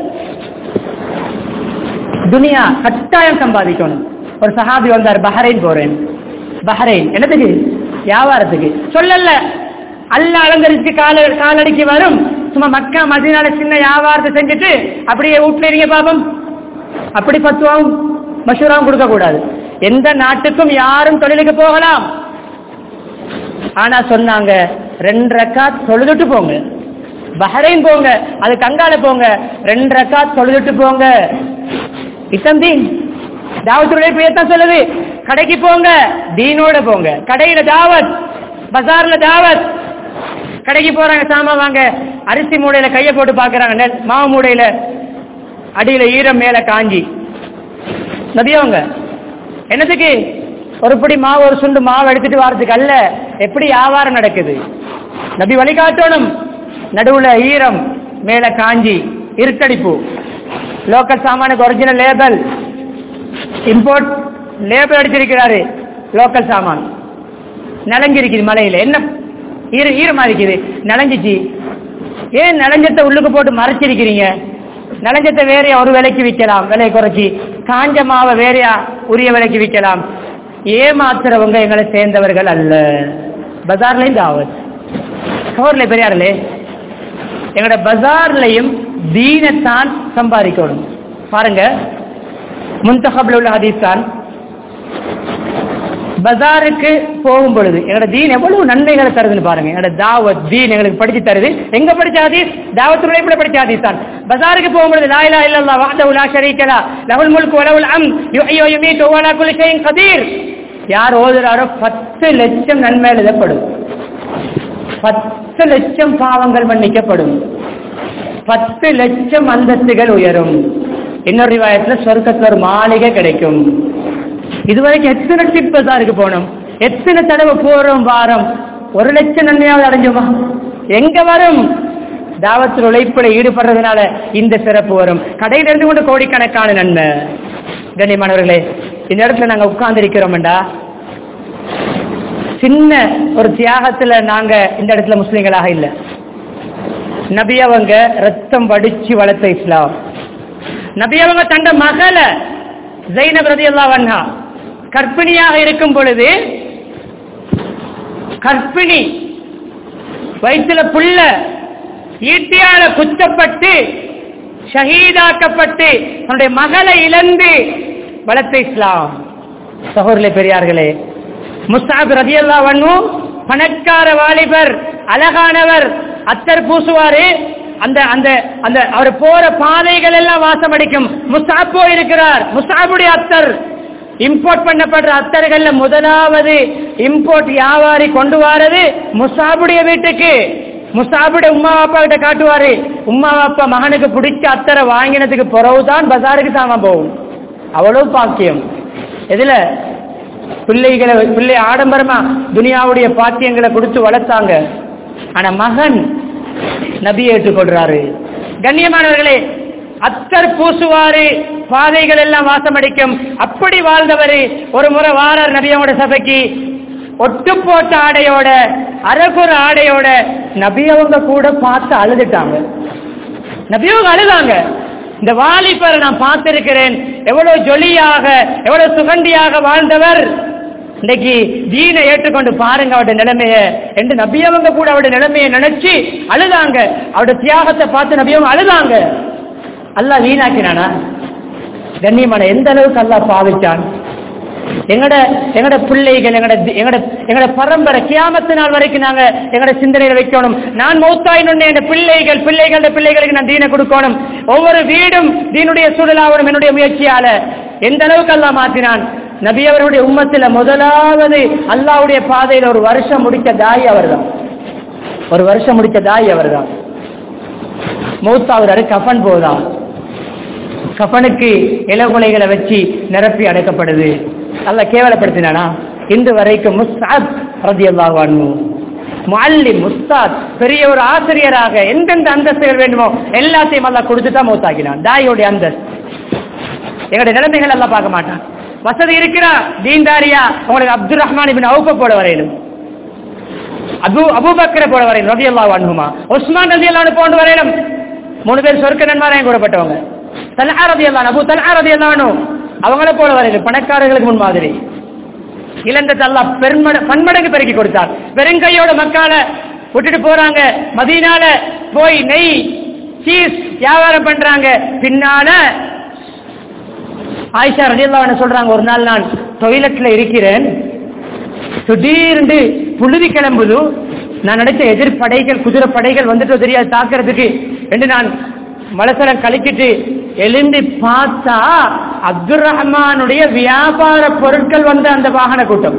துனியா கட்டாயம் சம்பாதிக்கணும் ஒரு சஹாபி வந்தார் பஹரைன் போறேன் பஹரைன் என்னத்துக்கு வியாபாரத்துக்கு சொல்லல அல்ல அலங்கரிச்சு கால காலடிக்கு வரும் சும்மா மக்கா மதினால சின்ன வியாபாரத்தை செஞ்சுட்டு அப்படியே வீட்டுல இருங்க பாபம் அப்படி பத்துவாவும் மஷூராவும் கொடுக்க கூடாது எந்த நாட்டுக்கும் யாரும் தொழிலுக்கு போகலாம் ஆனா சொன்னாங்க ரெண்டு ரக்காத் தொழுதுட்டு போங்க பஹரைன் போங்க அது கங்கால போங்க ரெண்டு ரக்காத் தொழுதுட்டு போங்க இத்தந்தீன் தாவத்துடைய பேர்தான் சொல்லுது கடைக்கு போங்க தீனோட போங்க கடையில தாவத் பஜார்ல தாவத் கடைக்கு போறாங்க சாமா வாங்க அரிசி மூடையில கைய போட்டு பாக்குறாங்க நெல் மாவு மூடையில அடியில ஈரம் மேல காஞ்சி நபியவங்க என்னத்துக்கு ஒரு பிடி மாவு ஒரு சுண்டு மாவு எடுத்துட்டு வாரத்துக்கு அல்ல எப்படி வியாபாரம் நடக்குது நபி வழிகாட்டணும் நடுவுல ஈரம் மேல காஞ்சி இருட்டடிப்பு லோக்கல் சாமானுக்கு ஒரிஜினல் லேபல் இம்போர்ட் லேபல் அடிச்சிருக்கிறாரு லோக்கல் சாமான் நனைஞ்சிருக்குது மலையில என்ன ஈர ஈரமா இருக்குது நனைஞ்சிச்சு ஏன் நனைஞ்சத்தை உள்ளுக்கு போட்டு மறைச்சிருக்கிறீங்க நனைஞ்சத்தை வேறையா ஒரு விலைக்கு விற்கலாம் விலையை குறைச்சி காஞ்ச மாவை வேறையா உரிய விலைக்கு விற்கலாம் ஏமாத்துறவங்க எங்களை சேர்ந்தவர்கள் அல்ல பஜார்லையும் தாவத் கவர்ல பெரியார்களே எங்களோட பஜார்லையும் தீனத்தான் சம்பாதிக்கணும் பாருங்க முன்தகபில் உள்ள ஹதீஸ் தான் பஜாருக்கு போகும் பொழுது எங்களோட தீன் எவ்வளவு நன்மைகளை தருதுன்னு பாருங்க எங்களோட தாவத் தீன் எங்களுக்கு படிச்சு தருது எங்க படிச்ச ஹதீஸ் தாவத்துடைய கூட படிச்ச ஹதீஸ் தான் பஜாருக்கு போகும் பொழுது லா இலாஹ இல்லல்லாஹ் வஹ்தஹு லா ஷரீக லஹ் லஹுல் முல்கு வ லஹுல் அம்ர் யுஹ்யி வ யுமீத்து வ அலா குல்லி ஷைஇன் கதீர் யார் ஓதுறாரோ பத்து லட்சம் நன்மை எழுதப்படும் பத்து லட்சம் பாவங்கள் மன்னிக்கப்படும் பத்து லட்சம் அந்தஸ்துகள் உயரும் இன்னொரு ரிவாயத்துல சொர்க்கத்துல ஒரு மாளிகை கிடைக்கும் இதுவரைக்கும் எத்தனை ட்ரிப் பஜாருக்கு போனோம் எத்தனை தடவை போறோம் வாரம் ஒரு லட்சம் நன்மையாவது அடைஞ்சோமா எங்க வரும் தாவத்தில் உழைப்புல ஈடுபடுறதுனால இந்த சிறப்பு வரும் கடையில இருந்து கொண்டு கோடிக்கணக்கான நன்மை கண்ணியமானவர்களே இந்த இடத்துல நாங்க உட்கார்ந்து இருக்கிறோம்டா சின்ன ஒரு தியாகத்துல நாங்க இந்த இடத்துல முஸ்லிம்களாக இல்ல நபி அவங்க ரத்தம் வடிச்சு வளர்த்த இஸ்லாம் நபி அவங்க தண்ட மகளை ஜைனப் ரதியல்லா வண்ணா கற்பிணியாக இருக்கும் பொழுது கற்பிணி வயிற்றுல புள்ள ஈட்டியால குத்தப்பட்டு ஷஹீதாக்கப்பட்டு தன்னுடைய மகளை இழந்து வளர்த்த இஸ்லாம் சகோதரர்களே பெரியார்களே முஸ்தாப் ரதியல்லா வண்ணு பணக்கார வாலிபர் அழகானவர் அத்தர் பூசுவாரு அந்த அந்த அந்த அவர் போற பாதைகள் எல்லாம் வாசம் அடிக்கும் முஸ்தாப்போ இருக்கிறார் முஸ்தாபுடைய அத்தர் இம்போர்ட் பண்ணப்படுற அத்தர்கள்ல முதலாவது இம்போர்ட் வியாபாரி கொண்டு வாரது முசாபுடைய வீட்டுக்கு முசாபுடைய உமா அப்பா கிட்ட காட்டுவாரு உமா அப்பா மகனுக்கு பிடிச்ச அத்தரை வாங்கினதுக்கு பிறகுதான் பஜாருக்கு சாமான் போகும் அவ்வளவு பாக்கியம் எதுல பிள்ளைகளை பிள்ளை ஆடம்பரமா துனியாவுடைய பாக்கியங்களை கொடுத்து வளர்த்தாங்க ஆனா மகன் நபி ஏற்றுக்கொள்றாரு கண்ணியமானவர்களே அத்தர் பூசுவாரு பாதைகள் எல்லாம் வாசமடிக்கும் அப்படி வாழ்ந்தவர் ஒரு முறை வாரார் நபியோட சபைக்கு ஒட்டு போட்ட ஆடையோட அரகுற ஆடையோட நபியவங்க கூட பார்த்து அழுதுட்டாங்க நபியவங்க அழுதாங்க இந்த வாலிபரை நான் பார்த்திருக்கிறேன் எவ்வளவு ஜொலியாக எவ்வளவு சுகண்டியாக வாழ்ந்தவர் இன்னைக்கு தீனை ஏற்றுக்கொண்டு பாருங்க அவருடைய நிலைமைய என்று நபியவங்க கூட அவருடைய நிலைமையை நினைச்சு அழுதாங்க அவருடைய தியாகத்தை பார்த்து நபியவங்க அழுதாங்க அல்லாஹ் வீணாக்கினானா கண்ணியமான எந்த அளவுக்கு அல்லாஹ் பாவிச்சான் எங்கட எங்கட பிள்ளைகள் எங்கட எங்கட எங்கட பரம்பரை கியாமத்து நாள் வரைக்கும் நாங்க எங்கட சிந்தனையில வைக்கணும் நான் மௌத்தாயினு என் பிள்ளைகள் பிள்ளைகளோட பிள்ளைகளுக்கு நான் தீனை கொடுக்கணும் ஒவ்வொரு வீடும் தீனுடைய சூழலாவணும் என்னுடைய முயற்சியால எந்த அளவுக்கு அல்லாஹ் மாற்றினான் நபி அவருடைய உம்மத்துல முதலாவது அல்லாவுடைய பாதையில ஒரு வருஷம் முடிச்ச தாய் அவர்தான் ஒரு வருஷம் முடிச்ச தாய் அவர்தான் மௌத்தாவுறாரு கஃபன் போதா கஃபனுக்கு இலகுலைகளை வச்சு நிரப்பி அடைக்கப்படுது அல்ல கேவலப்படுத்தினானா இன்று வரைக்கும் முஸ்தாத் ரதி அல்லாஹ் முல்லிம் முஸ்தாத் பெரிய ஒரு ஆசிரியராக எந்தெந்த அந்தஸ்துகள் வேண்டுமோ எல்லாத்தையும் அல்லா கொடுத்துதான் மௌத்தாக்கினான் தாயோடைய அந்தஸ்து எங்களுடைய நிலைமைகள் எல்லாம் பார்க்க மாட்டான் வசதி இருக்கிறா தீன்தாரியா உங்களுக்கு அப்துல் ரஹ்மான் இபின் அவுப்ப போட வரையிலும் அபு அபுபக்கரை போட வரையிலும் ரதி அல்லா வாணுமா உஸ்மான் ரதி அல்லா போன்று வரையிலும் மூணு பேர் சொர்க்க நன்மாராயம் கூடப்பட்டவங்க தல்ஹா ரதி அல்லா அபு தல்ஹா ரதி அல்லானு அவங்கள போல வரையிலும் பணக்காரர்களுக்கு முன் மாதிரி இழந்தது அல்லா பெருமட பன்மடங்கு பெருக்கி கொடுத்தார் வெறுங்கையோட மக்களை விட்டுட்டு போறாங்க மதீனால போய் நெய் சீஸ் வியாபாரம் பண்றாங்க பின்னால ஆயிஷா ரஜில்லாவன சொல்றாங்க ஒரு நாள் நான் டொய்லெட்ல இருக்கிறேன் திடீர்னு புழுதி கிளம்புது நான் நினைச்ச எதிர்ப்படைகள் குதிரை படைகள் வந்துட்டு தெரியாது தாக்குறதுக்கு என்று நான் மலசலம் கழிச்சிட்டு எழும்பி பார்த்தா அப்துல் ரஹ்மானுடைய வியாபார பொருட்கள் வந்த அந்த வாகன கூட்டம்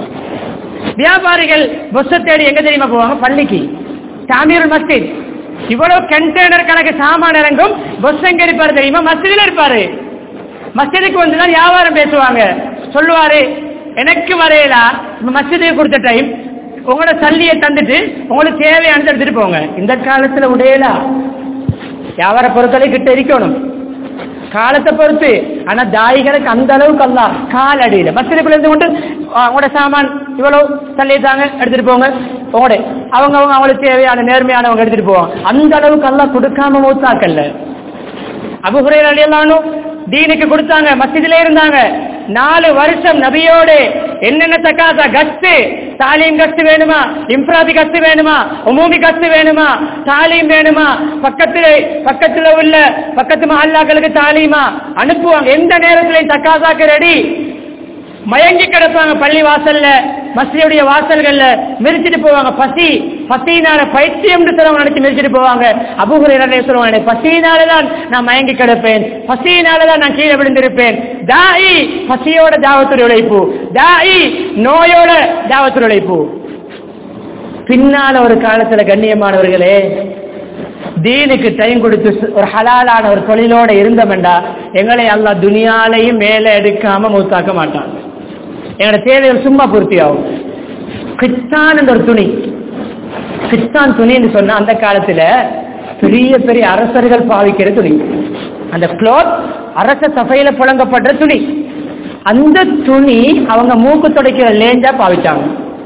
வியாபாரிகள் பொஸ்ஸ தேடி எங்க தெரியுமா போவாங்க பள்ளிக்கு தாமீருல் மஸ்ஜித் இவ்வளவு கண்டெய்னர் கணக்கு சாமான் இறங்கும் பொஸ் எங்க இருப்பாரு தெரியுமா மஸ்ஜிதில் இருப்பாரு மஸ்ஜிதுக்கு வந்துதான் வியாபாரம் பேசுவாங்க சொல்லுவாரு எனக்கு வரையலா மஸ்ஜிதுக்கு கொடுத்த டைம் உங்களோட சல்லியை தந்துட்டு உங்களுக்கு தேவையானது எடுத்துட்டு போங்க இந்த காலத்துல உடையலா வியாபார பொருட்களை கிட்ட இருக்கணும் காலத்தை பொறுத்து ஆனா தாய்களுக்கு அந்த அளவுக்கு அல்ல கால் அடியில மஸ்ஜிதுக்குள்ள இருந்து கொண்டு உங்களோட சாமான் இவ்வளவு தள்ளிட்டாங்க எடுத்துட்டு போங்க உங்களோட அவங்க அவங்க அவங்களுக்கு தேவையான நேர்மையானவங்க எடுத்துட்டு போவாங்க அந்த அளவுக்கு எல்லாம் கொடுக்காம மூத்தாக்கல்ல அபுகுரை அழியலானும் தீனுக்கு கொடுத்தாங்க மசிதிலே இருந்தாங்க நாலு வருஷம் நபியோடு என்னென்ன தக்காசா கஸ்து தாலீம் கஸ்து வேணுமா இம்ப்ராதி கஸ்து வேணுமா உமூமி கஸ்து வேணுமா தாலீம் வேணுமா பக்கத்துல பக்கத்துல உள்ள பக்கத்து மஹல்லாக்களுக்கு தாலீமா அனுப்புவாங்க எந்த நேரத்திலையும் தக்காசாக்கு ரெடி மயங்கி கிடப்பாங்க பள்ளி வாசல்ல மசிதியுடைய வாசல்கள்ல மிரிச்சிட்டு போவாங்க பசி பசியினால பைத்தியம் சிலவங்க நினைச்சு மிரிச்சிட்டு போவாங்க அபுகுரை சொல்லுவாங்க எனக்கு பசியினாலதான் நான் மயங்கி கிடப்பேன் பசியினாலதான் நான் கீழே விழுந்திருப்பேன் தாயி பசியோட தாவத்துடைய உழைப்பு தாயி நோயோட தாவத்துடைய உழைப்பு பின்னால ஒரு காலத்துல கண்ணியமானவர்களே தீனுக்கு டைம் கொடுத்து ஒரு ஹலாலான ஒரு தொழிலோட இருந்தமெண்டா எங்களை அல்லா துனியாலையும் மேலே எடுக்காம மூத்தாக்க மாட்டான் எங்களோட தேவைகள் சும்மா பூர்த்தி ஆகும் கிறிஸ்தான் ஒரு துணி கிறிஸ்தான் துணின்னு சொன்னா அந்த காலத்துல பெரிய பெரிய அரசர்கள் பாவிக்கிற துணி அந்த கிளாத் அரச சபையில புழங்கப்படுற துணி அந்த துணி அவங்க மூக்கு துடைக்கிற லேஞ்சா பாவிச்சாங்க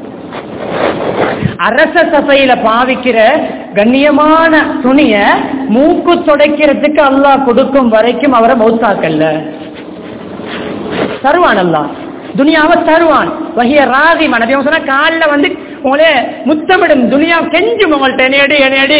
அரச சபையில பாவிக்கிற கண்ணியமான துணிய மூக்கு துடைக்கிறதுக்கு அல்லாஹ் கொடுக்கும் வரைக்கும் அவரை மௌத்தாக்கல்ல தருவான் அல்லாஹ் துனியாவை தருவான் வகிய ராதி மனதை சொன்னா காலில் வந்து உங்களே முத்தமிடும் துனியா கெஞ்சும் உங்கள்ட்ட என்னையடி என்னையடி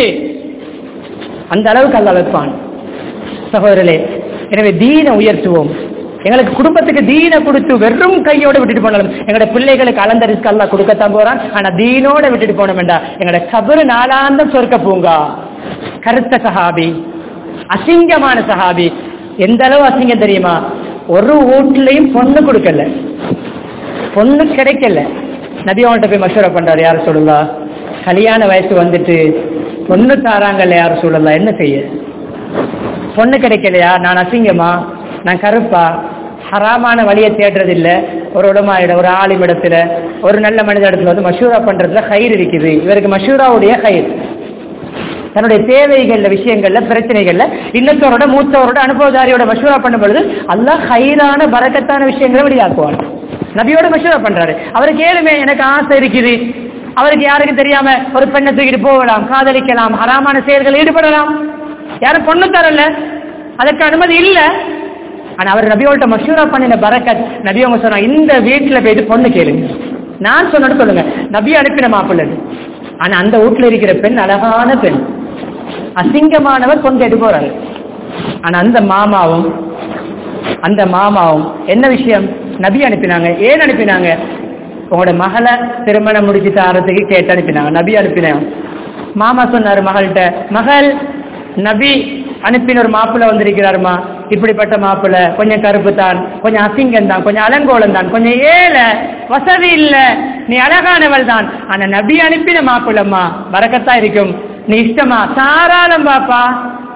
அந்த அளவுக்கு அல்ல வைப்பான் சகோதரர்களே எனவே தீன உயர்த்துவோம் எங்களுக்கு குடும்பத்துக்கு தீன கொடுத்து வெறும் கையோட விட்டுட்டு போனாலும் எங்களோட பிள்ளைகளுக்கு அளந்த ரிஸ்க் எல்லாம் கொடுக்கத்தான் போறான் ஆனா தீனோட விட்டுட்டு போனோம் வேண்டா எங்களோட கபரு நாளாந்தம் சொர்க்க பூங்கா கருத்த சஹாபி அசிங்கமான சஹாபி எந்த அளவு அசிங்கம் தெரியுமா ஒரு வீட்லயும் பொண்ணு கொடுக்கல பொண்ணு கிடைக்கல நபி அவன்கிட்ட போய் மஷூரா பண்றாரு யார் சொல்லுங்களா கல்யாண வயசு வந்துட்டு பொண்ணு தாராங்கல்ல யார் சொல்லலாம் என்ன செய்ய பொண்ணு கிடைக்கலையா நான் அசிங்கமா நான் கருப்பா ஹராமான வழியை தேடுறது இல்ல ஒரு உடமாயிட ஒரு ஆலிமிடத்துல ஒரு நல்ல மனித இடத்துல வந்து மஷூரா பண்றதுல கயிறு இருக்குது இவருக்கு மஷூராவுடைய கயிறு தன்னுடைய தேவைகள்ல விஷயங்கள்ல பிரச்சனைகள்ல இன்னத்தோரோட மூத்தவரோட அனுபவதாரியோட மஷூரா பண்ணும் பொழுது அல்லாஹ் ஹைரான பறக்கத்தான விஷயங்களை வெளியாக்குவார் நபியோட மஷூரா பண்றாரு அவருக்கு ஏழுமே எனக்கு ஆசை இருக்குது அவருக்கு யாருக்கு தெரியாம ஒரு பெண்ணை தூக்கிட்டு போகலாம் காதலிக்கலாம் ஹராமான செயல்கள் ஈடுபடலாம் யாரும் பொண்ணு தரல அதற்கு அனுமதி இல்ல ஆனா அவர் நபியோட மஷூரா பண்ணின பரக்கத் நபி அவங்க சொன்னாங்க இந்த வீட்டுல போயிட்டு பொண்ணு கேளுங்க நான் சொன்னது சொல்லுங்க நபி அனுப்பின மாப்பிள்ளை ஆனா அந்த வீட்டுல இருக்கிற பெண் அழகான பெண் அசிங்கமானவர் பொண்ணு கேட்டு போறாரு ஆனா அந்த மாமாவும் அந்த மாமாவும் என்ன விஷயம் நபி அனுப்பினாங்க ஏன் அனுப்பினாங்க உங்களோட மகளை திருமணம் முடிச்சு தாரத்துக்கு கேட்டு அனுப்பினாங்க நபி அனுப்பினாங்க மாமா சொன்னாரு மகள்கிட்ட மகள் நபி அனுப்பின ஒரு மாப்பிள்ள வந்திருக்கிறாருமா இப்படிப்பட்ட மாப்பிள்ள கொஞ்சம் கருப்பு தான் கொஞ்சம் அசிங்கம் தான் கொஞ்சம் அலங்கோலம் தான் கொஞ்சம் ஏழை வசதி இல்ல நீ அழகானவள் தான் ஆனா நபி அனுப்பின மாப்பிள்ளம்மா வரக்கத்தான் இருக்கும் நீ இஷ்டமா தாராளம் பாப்பா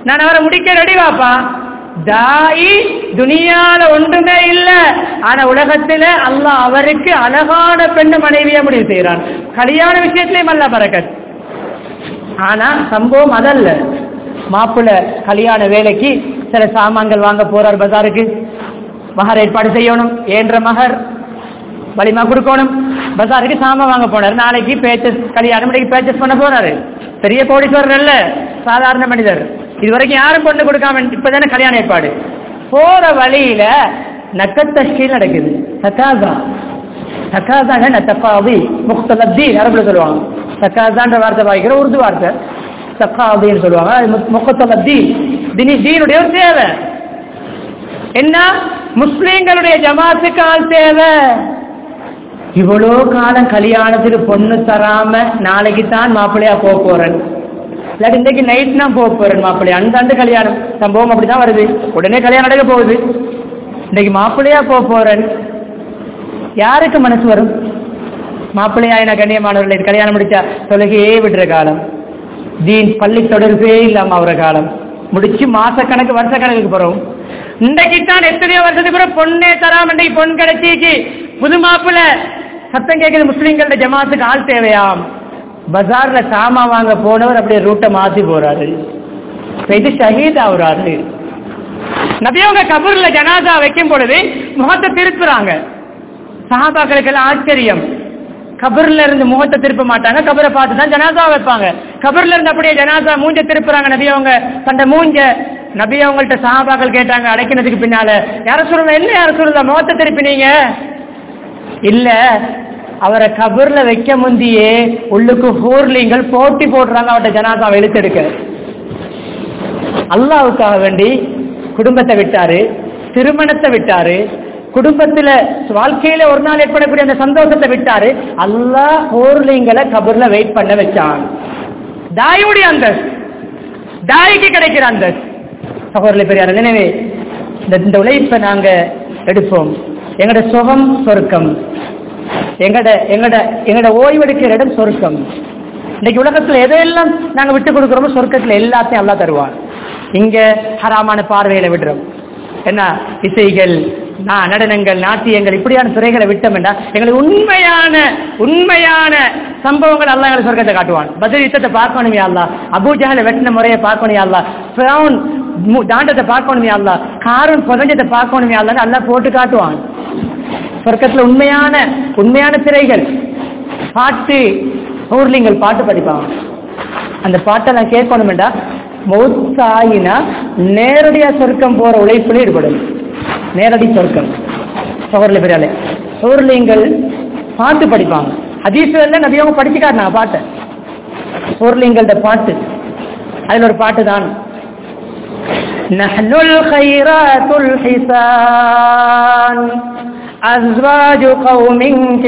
நான் அவரை முடிக்க ரெடி வாப்பா தாயி துனியால ஒன்றுமே இல்ல ஆனா உலகத்துல அல்லாஹ் அவருக்கு அழகான பெண்ணு மனைவியா முடிவு செய்யறான் கல்யாண விஷயத்திலேயும் அல்ல பறக்கத் ஆனா சம்பவம் அதல்ல மாப்பிள்ள கல்யாண வேலைக்கு சில சாமான்கள் வாங்க போறார் பஜாருக்கு மகர் ஏற்பாடு செய்யணும் ஏன்ற மகர் வலிமா கொடுக்கணும் பஜாருக்கு சாமான் வாங்க போனார் நாளைக்கு பேச்சஸ் கல்யாணம் இன்னைக்கு பேச்சஸ் பண்ண போறாரு பெரிய கோடீஸ்வரர் அல்ல சாதாரண மனிதர் இது வரைக்கும் யாரும் பொண்ணு கொடுக்காம இப்பதானே கல்யாண ஏற்பாடு போற வழியில நக்கத்தஷ்டில் நடக்குது சக்காசா சக்காசாங்க நத்தப்பாவி முக்தலத்தி அரபுல சொல்லுவாங்க சக்காசான்ற வார்த்தை வாய்க்கிற உருது வார்த்தை சக்காபின்னு சொல்லுவாங்க முக்கத்தலத்தி தினி தீனுடைய ஒரு தேவை என்ன முஸ்லீம்களுடைய ஜமாத்துக்கு ஆள் தேவை இவ்வளோ காலம் கல்யாணத்துக்கு பொண்ணு தராம நாளைக்கு தான் மாப்பிள்ளையா போக போறேன் இல்லாட்டி இன்னைக்கு நைட் நான் போக போறேன் மாப்பிள்ளையா அந்த அந்த கல்யாணம் சம்பவம் அப்படிதான் வருது உடனே கல்யாணம் நடக்க போகுது இன்னைக்கு மாப்பிள்ளையா போக போறேன் யாருக்கு மனசு வரும் மாப்பிள்ளையா என்ன கண்ணியமானவர்கள் இது கல்யாணம் முடிச்சா தொழுகையே விடுற காலம் தீன் பள்ளி தொடர்பே இல்லாம அவர காலம் முடிச்சு மாச கணக்கு வருஷ கணக்குக்கு போறோம் இன்றைக்கு தான் எத்தனையோ வருஷத்துக்கு பிறகு பொண்ணே தராம இன்னைக்கு பொன் கிடைச்சிக்கு புது மாப்பிள்ள சத்தம் கேட்குது முஸ்லீம்களோட ஜமாத்துக்கு ஆள் தேவையாம் பஜார்ல சாமா வாங்க போனவர் அப்படியே ரூட்டை மாத்தி போறாரு இப்ப இது ஷஹீத் ஆகுறாரு நபியவங்க கபூர்ல ஜனாதா வைக்கும் பொழுது முகத்தை திருப்புறாங்க சஹாபாக்களுக்கு எல்லாம் ஆச்சரியம் கபர்ல இருந்து முகத்தை திருப்ப மாட்டாங்க கபரை பார்த்து தான் ஜனாதா வைப்பாங்க கபர்ல இருந்து அப்படியே ஜனாதா மூஞ்ச திருப்புறாங்க நபி அவங்க தண்ட மூஞ்ச நபி அவங்கள்ட்ட சஹாபாக்கள் கேட்டாங்க அடைக்கினதுக்கு பின்னால யார சொல்லுங்க என்ன யார சொல்லுங்க முகத்தை திருப்பினீங்க இல்ல அவரை கபர்ல வைக்க முந்தியே உள்ளுக்கு ஹூர்லிங்கள் போட்டி போடுறாங்க அவர்கிட்ட ஜனாதாவை இழுத்தெடுக்க அல்லாவுக்காக வேண்டி குடும்பத்தை விட்டாரு திருமணத்தை விட்டாரு குடும்பத்துல வாழ்க்கையில ஒரு நாள் ஏற்படக்கூடிய அந்த சந்தோஷத்தை விட்டாரு அல்லாஹ் ஹோர்லிங்களை கபர்ல வெயிட் பண்ண வச்சான் தாயுடைய அந்த தாய்க்கு கிடைக்கிற அந்த சகோதரர்களை பெரியார் எனவே இந்த இந்த உழைப்பை நாங்க எடுப்போம் எங்கட சுகம் சொர்க்கம் எங்கட எங்கட எங்கட ஓய்வெடுக்கிற இடம் சொர்க்கம் இன்னைக்கு உலகத்துல எதையெல்லாம் நாங்க விட்டு கொடுக்குறோமோ சொர்க்கத்துல எல்லாத்தையும் அல்லா தருவான் இங்க ஹராமான பார்வையில விடுறோம் என்ன இசைகள் நா- நடனங்கள் நாட்டியங்கள் இப்படியான துறைகளை விட்டோம் என்றா எங்களுக்கு உண்மையான உண்மையான சம்பவங்கள் அல்லாஹ் எங்களுக்கு சொர்க்கத்தை காட்டுவான் பதில் யுத்தத்தை பார்க்கணும் அல்லா அபூஜஹல வெட்டின முறையை பார்க்கணும் அல்லா ஃபிரௌன் மு- தாண்டத்தை பார்க்கணும் அல்லா காரூன் புதஞ்சத்தை பார்க்கணும் அல்லா நல்லா போட்டு காட்டுவான் சொர்க்கத்துல உண்மையான உண்மையான திரைகள் பாட்டு ஊர்லிங்கள் பாட்டு படிப்பாங்க அந்த பாட்டை நான் கேட்கணுமெண்டா மௌத்தாயினா நேரடியா சொர்க்கம் போற உழைப்புல ஈடுபடும் நேரடி சொர்க்கம் சோர்ல பெரியாலே சோர்லிங்கள் பாட்டு படிப்பாங்க அதீஸ்வரில் நபியவங்க படிச்சு காட்டினாங்க பாட்டை சோர்லிங்கள்ட பாட்டு அதுல ஒரு பாட்டு தான் نحن الخيرات الحسان أزواج قوم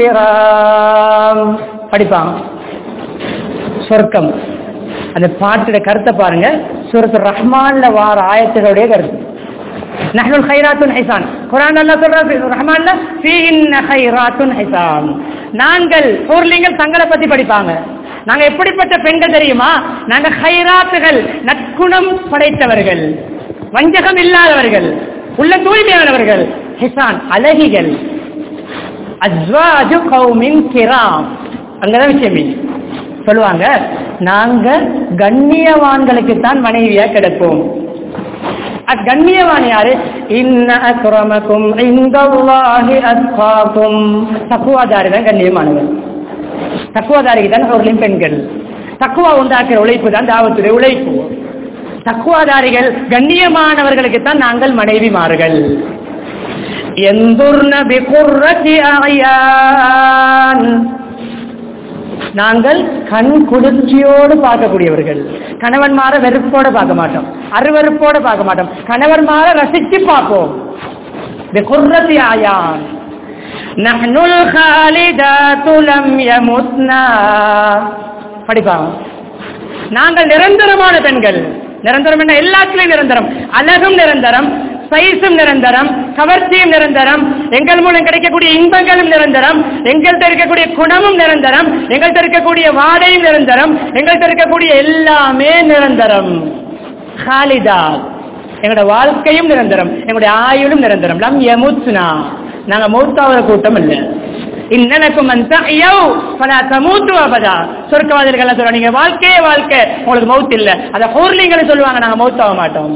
كرام படிப்பாங்க சொர்க்கம் அந்த பாட்டோட கருத்தை பாருங்க சூரத்து ரஹ்மான்ல வார ஆயத்தினுடைய கருத்து நஹ்னுல் ஹைராத்துன் ஹைசான் குரான் அல்லாஹ் சொல்றாரு ரஹ்மான்ல ஃபீஹின்ன ஹைராத்துன் ஹைசான் நாங்கள் ஊர்லிங்கள் தங்களை பத்தி படிப்பாங்க நாங்க எப்படிப்பட்ட பெண்கள் தெரியுமா நாங்க ஹைராத்துகள் நற்குணம் படைத்தவர்கள் வஞ்சகம் இல்லாதவர்கள் உள்ள தூய்மையானவர்கள் ஹிசான் அழகிகள் அஸ்வாஜு கௌமின் கிராம் அங்கதான் விஷயம் சொல்லுவாங்க நாங்க கண்ணியவான்களுக்கு தான் மனைவியா கிடப்போம் கண்ணியவான் யாரு இன்ன அக்ரமக்கும் இந்தல்லாஹி அத்காக்கும் தக்குவாதாரி தான் கண்ணியமானவர் தக்குவாதாரிக்கு தான் அவர்களின் பெண்கள் தக்குவா உண்டாக்குற உழைப்பு தான் தாவத்துடைய உழைப்பு தக்குவாதாரிகள் கண்ணியமானவர்களுக்கு தான் நாங்கள் மனைவிமார்கள் எந்துர்ன பிகுர்ரதி அயான் நாங்கள் கண் குளிர்ச்சியோடு பார்க்கக்கூடியவர்கள் கணவன் மாற வெறுப்போட பார்க்க மாட்டோம் அருவருப்போட பார்க்க மாட்டோம் கணவன் மாற ரசிச்சு பார்ப்போம் بقرة أعيان نحن الخالدات لم يمتنا படிப்பாங்க நாங்கள் நிரந்தரமான பெண்கள் நிரந்தரம் என்ன எல்லாத்துலயும் நிரந்தரம் அழகும் நிரந்தரம் சைஸும் நிரந்தரம் கவர்ச்சியும் நிரந்தரம் எங்கள் மூலம் கிடைக்கக்கூடிய இன்பங்களும் நிரந்தரம் எங்கள்கிட்ட இருக்கக்கூடிய குணமும் நிரந்தரம் எங்கள்கிட்ட இருக்கக்கூடிய வாடையும் நிரந்தரம் எங்கள்கிட்ட இருக்கக்கூடிய எல்லாமே நிரந்தரம் ஹாலிதா எங்களோட வாழ்க்கையும் நிரந்தரம் எங்களுடைய ஆயுளும் நிரந்தரம் லம் யமுத்னா நாங்க மௌத்தாவத கூட்டம் இல்ல இன்னனக்கும் அந்த பல தமூத்து அபதா சொர்க்கவாதிகள் சொல்ல நீங்க வாழ்க்கையே வாழ்க்கை உங்களுக்கு மௌத் இல்ல அத ஹோர்லிங்களை சொல்லுவாங்க நாங்க மௌத்தாக மாட்டோம்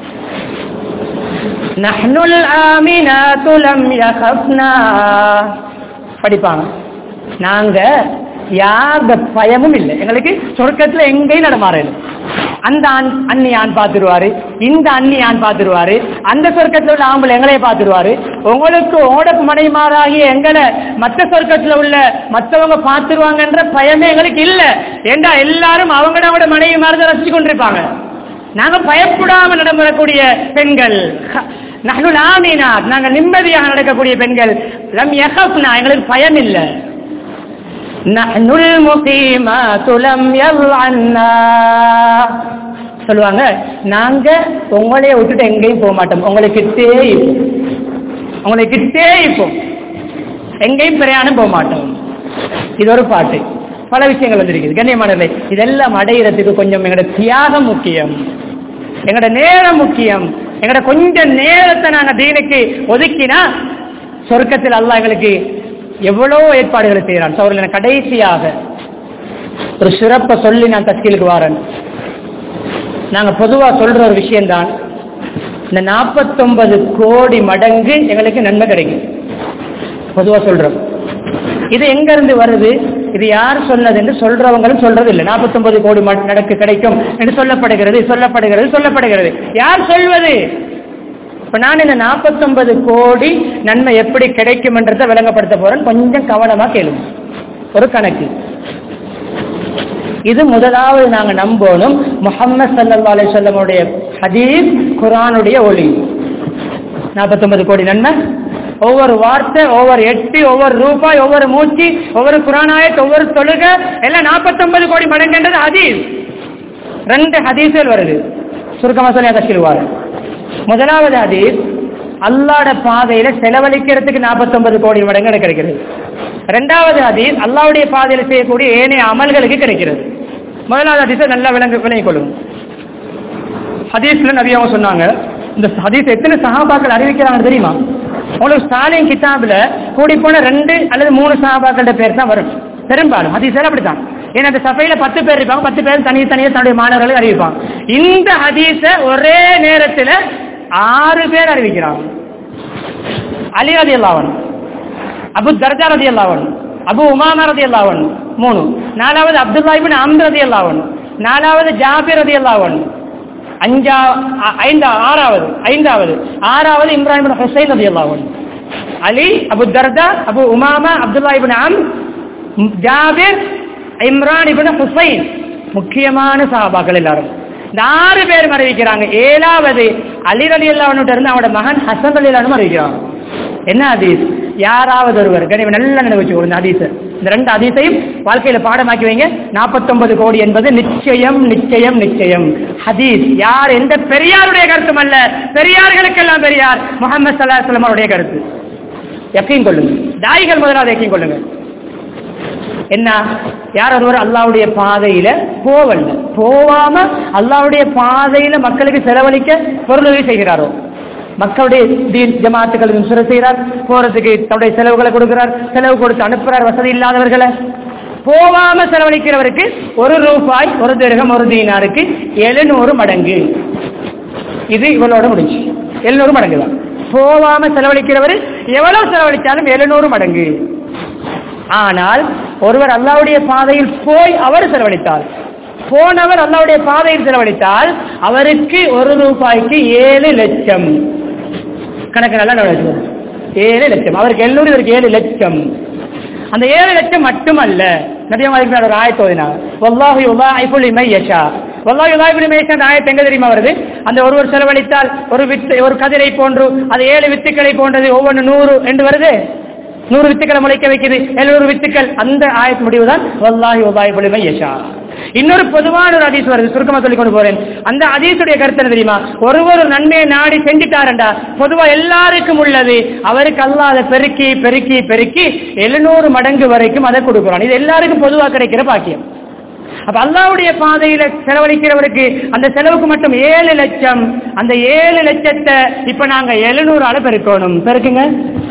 நஹ்னுல் ஆமினாத்து லம் யഖஃப்னா படிப்பாங்க நாங்க யார்த பயமும் இல்லை எங்களுக்கு சொர்க்கத்துல எங்கேயும் நடமாறல அந்த ஆண் அண்ணி ஆண் பார்த்துருவாரு இந்த அண்ணி ஆண் பார்த்துருவாரு அந்த சொர்க்கத்துல உள்ள ஆம்பளை எங்களையே பார்த்துருவாரு உங்களுக்கு ஓடப்பு மனைமாறாகிய எங்களை மற்ற சொர்க்கத்துல உள்ள மற்றவங்க பார்த்துருவாங்கன்ற பயமே எங்களுக்கு இல்ல ஏண்டா எல்லாரும் அவங்களோட மனைவி மாதிரி ரசிச்சு கொண்டிருப்பாங்க நாங்க பயப்படாம நடமுறக்கூடிய பெண்கள் நகனுல் ஆமீனா நாங்க நிம்மதியாக நடக்கக்கூடிய பெண்கள் லம் யஹப்னா எங்களுக்கு பயம் இல்ல நஹ்னுல் முகீமாத்து லம் யல்அன்னா சொல்லுவாங்க நாங்க உங்களைய விட்டுட்டு எங்கேயும் போக மாட்டோம் உங்களை கிட்டே இருப்போம் உங்களை கிட்டே இருப்போம் எங்கேயும் பிரயாணம் போக மாட்டோம் இது ஒரு பாட்டு பல விஷயங்கள் வந்திருக்குது கண்ணியமானவை இதெல்லாம் அடையிறதுக்கு கொஞ்சம் எங்களோட தியாகம் முக்கியம் எங்களோட நேரம் முக்கியம் எங்களோட கொஞ்ச நேரத்தை நாங்க தீனுக்கு ஒதுக்கினா சொர்க்கத்தில் அல்லாஹ் எங்களுக்கு எவ்வளவு ஏற்பாடுகளை செய்யறான் சோழர்கள் கடைசியாக ஒரு சிறப்பை சொல்லி நான் தஸ்கீலுக்கு வாரேன் நாங்க பொதுவா சொல்ற ஒரு விஷயம்தான் இந்த நாற்பத்தொன்பது கோடி மடங்கு எங்களுக்கு நன்மை கிடைக்கும் பொதுவா சொல்றோம் இது எங்க இருந்து வருது இது யார் சொன்னது என்று சொல்றவங்களும் சொல்றது இல்லை நாற்பத்தொன்பது கோடி நடக்கு கிடைக்கும் என்று சொல்லப்படுகிறது சொல்லப்படுகிறது சொல்லப்படுகிறது யார் சொல்வது இப்ப நான் இந்த நாற்பத்தொன்பது கோடி நன்மை எப்படி கிடைக்கும் என்றதை விளங்கப்படுத்த போறேன் கொஞ்சம் கவனமா கேளுங்க ஒரு கணக்கு இது முதலாவது நாங்க நம்பணும் முகமது சல்லா அலிசல்லமுடைய ஹதீஸ் குரானுடைய ஒளி நாற்பத்தொன்பது கோடி நன்மை ஒவ்வொரு வார்த்தை ஒவ்வொரு எட்டு ஒவ்வொரு ரூபாய் ஒவ்வொரு மூச்சு ஒவ்வொரு குரானாயத் ஒவ்வொரு தொழுகை எல்லாம் நாற்பத்தொன்பது கோடி மடங்குன்றது ஹதீஸ் ரெண்டு ஹதீஸ்கள் வருது சுருக்கமா சொல்லி அதை சொல்லுவார் முதலாவது ஹதீஸ் அல்லாட பாதையில செலவழிக்கிறதுக்கு நாற்பத்தொன்பது கோடி மடங்கு எனக்கு கிடைக்கிறது ரெண்டாவது ஹதீஸ் அல்லாவுடைய பாதையில செய்யக்கூடிய ஏனைய அமல்களுக்கு கிடைக்கிறது முதலாவது ஹதீஸை நல்லா விளங்க விளங்கிக் கொள்ளும் ஹதீஸ்ல நபியாவும் சொன்னாங்க இந்த ஹதீஸ் எத்தனை சகாபாக்கள் அறிவிக்கிறாங்க தெரியுமா உங்களுக்கு ஸ்டாலின் கிதாபில் கூடி போன ரெண்டு அல்லது மூணு சகாபாக்கள பேர் தான் வரும் பெரும்பாலும் ஹதீஸ் அப்படித்தான் ஏன்னா அந்த சபையில பத்து பேர் இருப்பாங்க பத்து பேர் தனி தனியாக தன்னுடைய மாணவர்களுக்கு அறிவிப்பாங்க இந்த ஹதீஸ ஒரே நேரத்தில் ஆறு பேர் அறிவிக்கிறாங்க அலி ரதி அல்லாவன் அபு தர்ஜா ரதி அல்லாவன் அபு உமாமா ரதி அல்லாவன் மூணு நாலாவது அப்துல்லாஹிபின் அம்து ரதி அல்லாவன் நாலாவது ஜாபிர் ரதி அல்லாவன் அஞ்சா ஐந்தா ஆறாவது ஐந்தாவது ஆறாவது இம்ரான் ஹுசைன் ரதி அல்லாவன் Ali Abu Darda Abu Umama Abdullah ibn அம் ஜாபிர் இம்ரான் இபின் ஹுசைன் முக்கியமான சஹாபாக்கள் எல்லாரும் இந்த ஆறு பேரும் அறிவிக்கிறாங்க ஏழாவது அலி அலி அல்லாவன்ட்டு இருந்து அவனோட மகன் ஹசன் அலி அல்லாவும் அறிவிக்கிறாங்க என்ன ஹதீஸ் யாராவது ஒருவர் கனிவு நல்ல நினைவு இந்த ஹதீஸ் இந்த ரெண்டு ஹதீஸையும் வாழ்க்கையில பாடமாக்கி வைங்க நாற்பத்தொன்பது கோடி என்பது நிச்சயம் நிச்சயம் நிச்சயம் ஹதீஸ் யார் எந்த பெரியாருடைய கருத்தும் அல்ல பெரியார்களுக்கெல்லாம் பெரியார் முகமது சல்லாஹ் அவருடைய கருத்து எப்பயும் கொள்ளுங்க தாய்கள் முதலாவது எப்பயும் கொள்ளுங்க என்ன யார் ஒருவர் அல்லாவுடைய பாதையில போவல்ல போவாம அல்லாவுடைய பாதையில மக்களுக்கு செலவழிக்க பொருளுதவி செய்கிறாரோ மக்களுடைய தீன் ஜமாத்துக்கள் சுர செய்கிறார் போறதுக்கு தன்னுடைய செலவுகளை கொடுக்கிறார் செலவு கொடுத்து அனுப்புறார் வசதி இல்லாதவர்களை போவாம செலவழிக்கிறவருக்கு ஒரு ரூபாய் ஒரு திருகம் ஒரு தீனாருக்கு எழுநூறு மடங்கு இது இவளோட முடிஞ்சு எழுநூறு மடங்கு தான் போவாம செலவழிக்கிறவர் எவ்வளவு செலவழித்தாலும் எழுநூறு மடங்கு ஆனால் ஒருவர் அல்லாவுடைய பாதையில் போய் அவர் செலவழித்தார் போனவர் அல்லாவுடைய பாதையில் செலவழித்தால் அவருக்கு ஒரு ரூபாய்க்கு ஏழு லட்சம் கணக்கு நல்லா கவனிச்சுக்கோங்க. ஏழு லட்சம் அவருக்கு எழுநூறு இவருக்கு ஏழு லட்சம் அந்த ஏழு லட்சம் மட்டுமல்ல நபியமாக ஒரு ஆயத்து ஓதினார் வல்லாஹு யுலாஹிபுல் யஷா வல்லாஹு யுலாஹிபுல் யஷா அந்த ஆயத்து எங்க தெரியுமா வருது அந்த ஒருவர் செலவழித்தால் ஒரு வித்து ஒரு கதிரை போன்று அது ஏழு வித்துக்களை போன்றது ஒவ்வொன்று நூறு என்று வருது நூறு வித்துக்களை முளைக்க வைக்குது எழுநூறு வித்துக்கள் அந்த ஆயத்து முடிவுதான் வல்லாஹி யுலாஹிபுல் யஷா இன்னொரு பொதுவான ஒரு அதிசு வருது சுருக்கமா சொல்லி கொண்டு போறேன் அந்த அதிசுடைய கருத்து என்ன தெரியுமா ஒருவர் ஒரு நன்மையை நாடி செஞ்சுட்டாரண்டா பொதுவா எல்லாருக்கும் உள்ளது அவருக்கு அல்லாத பெருக்கி பெருக்கி பெருக்கி எழுநூறு மடங்கு வரைக்கும் அதை கொடுக்குறான் இது எல்லாருக்கும் பொதுவா கிடைக்கிற பாக்கியம் அப்ப அல்லாவுடைய பாதையில செலவழிக்கிறவருக்கு அந்த செலவுக்கு மட்டும் ஏழு லட்சம் அந்த ஏழு லட்சத்தை இப்ப நாங்க எழுநூறு ஆள பெருக்கணும் பெருக்குங்க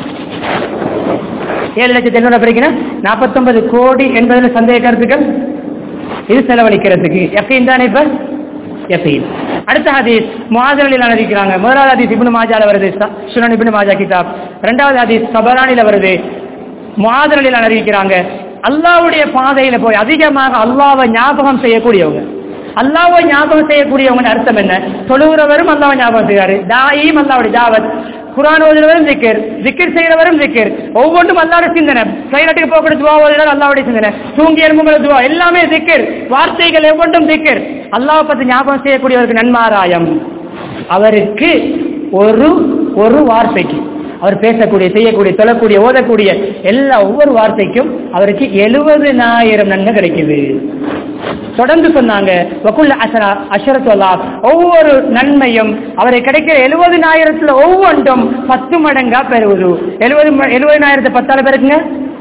ஏழு லட்சத்தி எழுநூறு பெருக்கணும் நாற்பத்தொன்பது கோடி என்பதுல சந்தேக கருத்துக்கள் இது செலவழிக்கிறதுக்கு எப்பயும் தானே இப்ப எப்பயும் அடுத்த ஹதீஸ் முஆதலில் அறிவிக்கிறாங்க முதலாவது ஹதீஸ் இப்னு மாஜால வருது ச- சுனன் இப்னு மாஜா கிதாப் இரண்டாவது ஹதீஸ் சபரானில வருது முஆதலில் அறிவிக்கிறாங்க அல்லாஹ்வுடைய பாதையில போய் அதிகமாக அல்லாஹ்வை ஞாபகம் செய்யக்கூடியவங்க அல்லாஹ்வை ஞாபகம் செய்யக்கூடியவங்க அர்த்தம் என்ன தொழுகிறவரும் அல்லாஹ்வை ஞாபகம் செய்வாரு தாயும் அல்லாஹ்வுடைய தாவத் குர்ஆன் ஓதுறவரும் ஜிக்கர் ஜிக்கர் செய்கிறவரும் ஜிக்கர் ஒவ்வொன்றும் அல்லாஹ்வுடைய சிந்தனை சைலட்டுக்கு போகக்கூடிய துவா ஓதுறது அல்லாஹ்வுடைய சிந்தனை தூங்கி எழும்புகிற துவா எல்லாமே ஜிக்கர் வார்த்தைகள் ஒவ்வொன்றும் ஜிக்கர் அல்லாஹ் பத்தி ஞாபகம் செய்யக்கூடியவருக்கு நன்மாராயம் அவருக்கு ஒரு ஒரு வார்த்தைக்கு அவர் பேசக்கூடிய செய்யக்கூடிய சொல்லக்கூடிய ஓதக்கூடிய எல்லா ஒவ்வொரு வார்த்தைக்கும் அவருக்கு எழுபதுனாயிரம் நன்மை கிடைக்குது தொடர்ந்து சொன்னாங்க வக்குல்ல அசரா அஷரத்துல்லா ஒவ்வொரு நன்மையும் அவரை கிடைக்கிற எழுபதுனாயிரத்துல ஒவ்வொன்றும் பத்து மடங்கா பெறுவது எழுபது எழுபதுனாயிரத்தை பத்தால பேருக்குங்க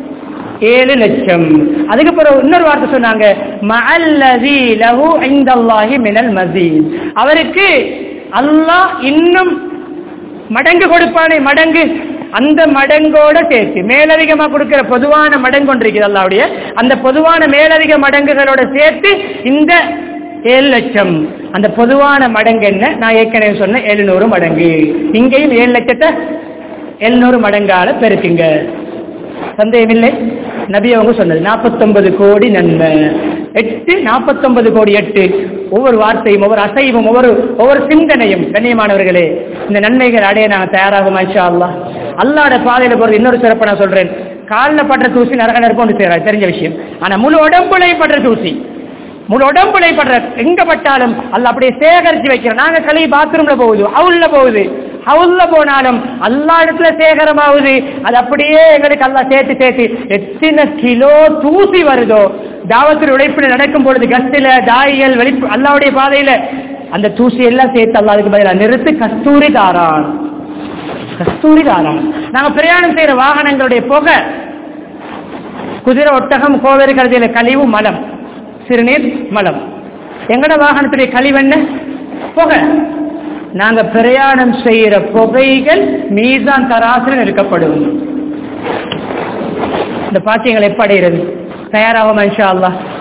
ஏழு லட்சம் அதுக்கு பிறகு இன்னொரு வார்த்தை சொன்னாங்க மஅல்லதி லஹு இந்தல்லாஹி மினல் மஸீத் அவருக்கு அல்லாஹ் இன்னும் மடங்கு கொடுப்பானே மடங்கு அந்த மடங்கோட சேர்த்து மேலதிகமா கொடுக்கிற பொதுவான மடங்கு ஒன்று இருக்குது அல்லாவுடைய அந்த பொதுவான மேலதிக மடங்குகளோட சேர்த்து இந்த ஏழு லட்சம் அந்த பொதுவான மடங்கு என்ன நான் ஏற்கனவே சொன்ன எழுநூறு மடங்கு இங்கேயும் ஏழு லட்சத்தை எழுநூறு மடங்கால பெருக்குங்க சந்தேகமில்லை நபி அவங்க சொன்னது நாற்பத்தொன்பது கோடி நன்மை எட்டு நாற்பத்தொன்பது கோடி எட்டு ஒவ்வொரு வார்த்தையும் ஒவ்வொரு அசைவும் ஒவ்வொரு ஒவ்வொரு சிந்தனையும் கண்ணியமானவர்களே இந்த நன்மைகள் அடைய நாங்கள் தயாராகும் இன்ஷா அல்லாஹ் அல்லாட பாதையில போறது இன்னொரு சிறப்பை நான் சொல்றேன் காலில் படுற தூசி நரக நெருப்பு செய்யறாரு தெரிஞ்ச விஷயம் ஆனா முழு உடம்புலையும் படுற தூசி முழு உடம்புலை படுற எங்க பட்டாலும் அல்ல அப்படியே சேகரிச்சு வைக்கிறோம் நாங்க கழுவி பாத்ரூம்ல போகுது ஹவுல்ல போகுது ஹவுல்ல போனாலும் அல்லா இடத்துல சேகரமாகுது அது அப்படியே எங்களுக்கு அல்லா சேர்த்து சேர்த்து எத்தனை கிலோ தூசி வருதோ தாவத்தில் உழைப்பில் நடக்கும் பொழுது கஸ்டில தாயிகள் வெளி அல்லாவுடைய பாதையில அந்த தூசி எல்லாம் சேர்த்து அல்லா அதுக்கு பதிலாக நிறுத்து கஸ்தூரி தாரான் கஸ்தூரி தாரான் நாங்க பிரயாணம் செய்யற வாகனங்களுடைய புகை குதிரை ஒட்டகம் கோவேறு கருதியில கழிவு மலம் சிறுநீர் மலம் எங்கட வாகனத்துடைய கழிவு என்ன புகை நாங்க பிரயாணம் செய்யற புகைகள் மீதான் தராசில் இருக்கப்படும் இந்த பாக்கியங்கள் எப்படி அடைகிறது தயாராகும் இன்ஷா அல்லாஹ்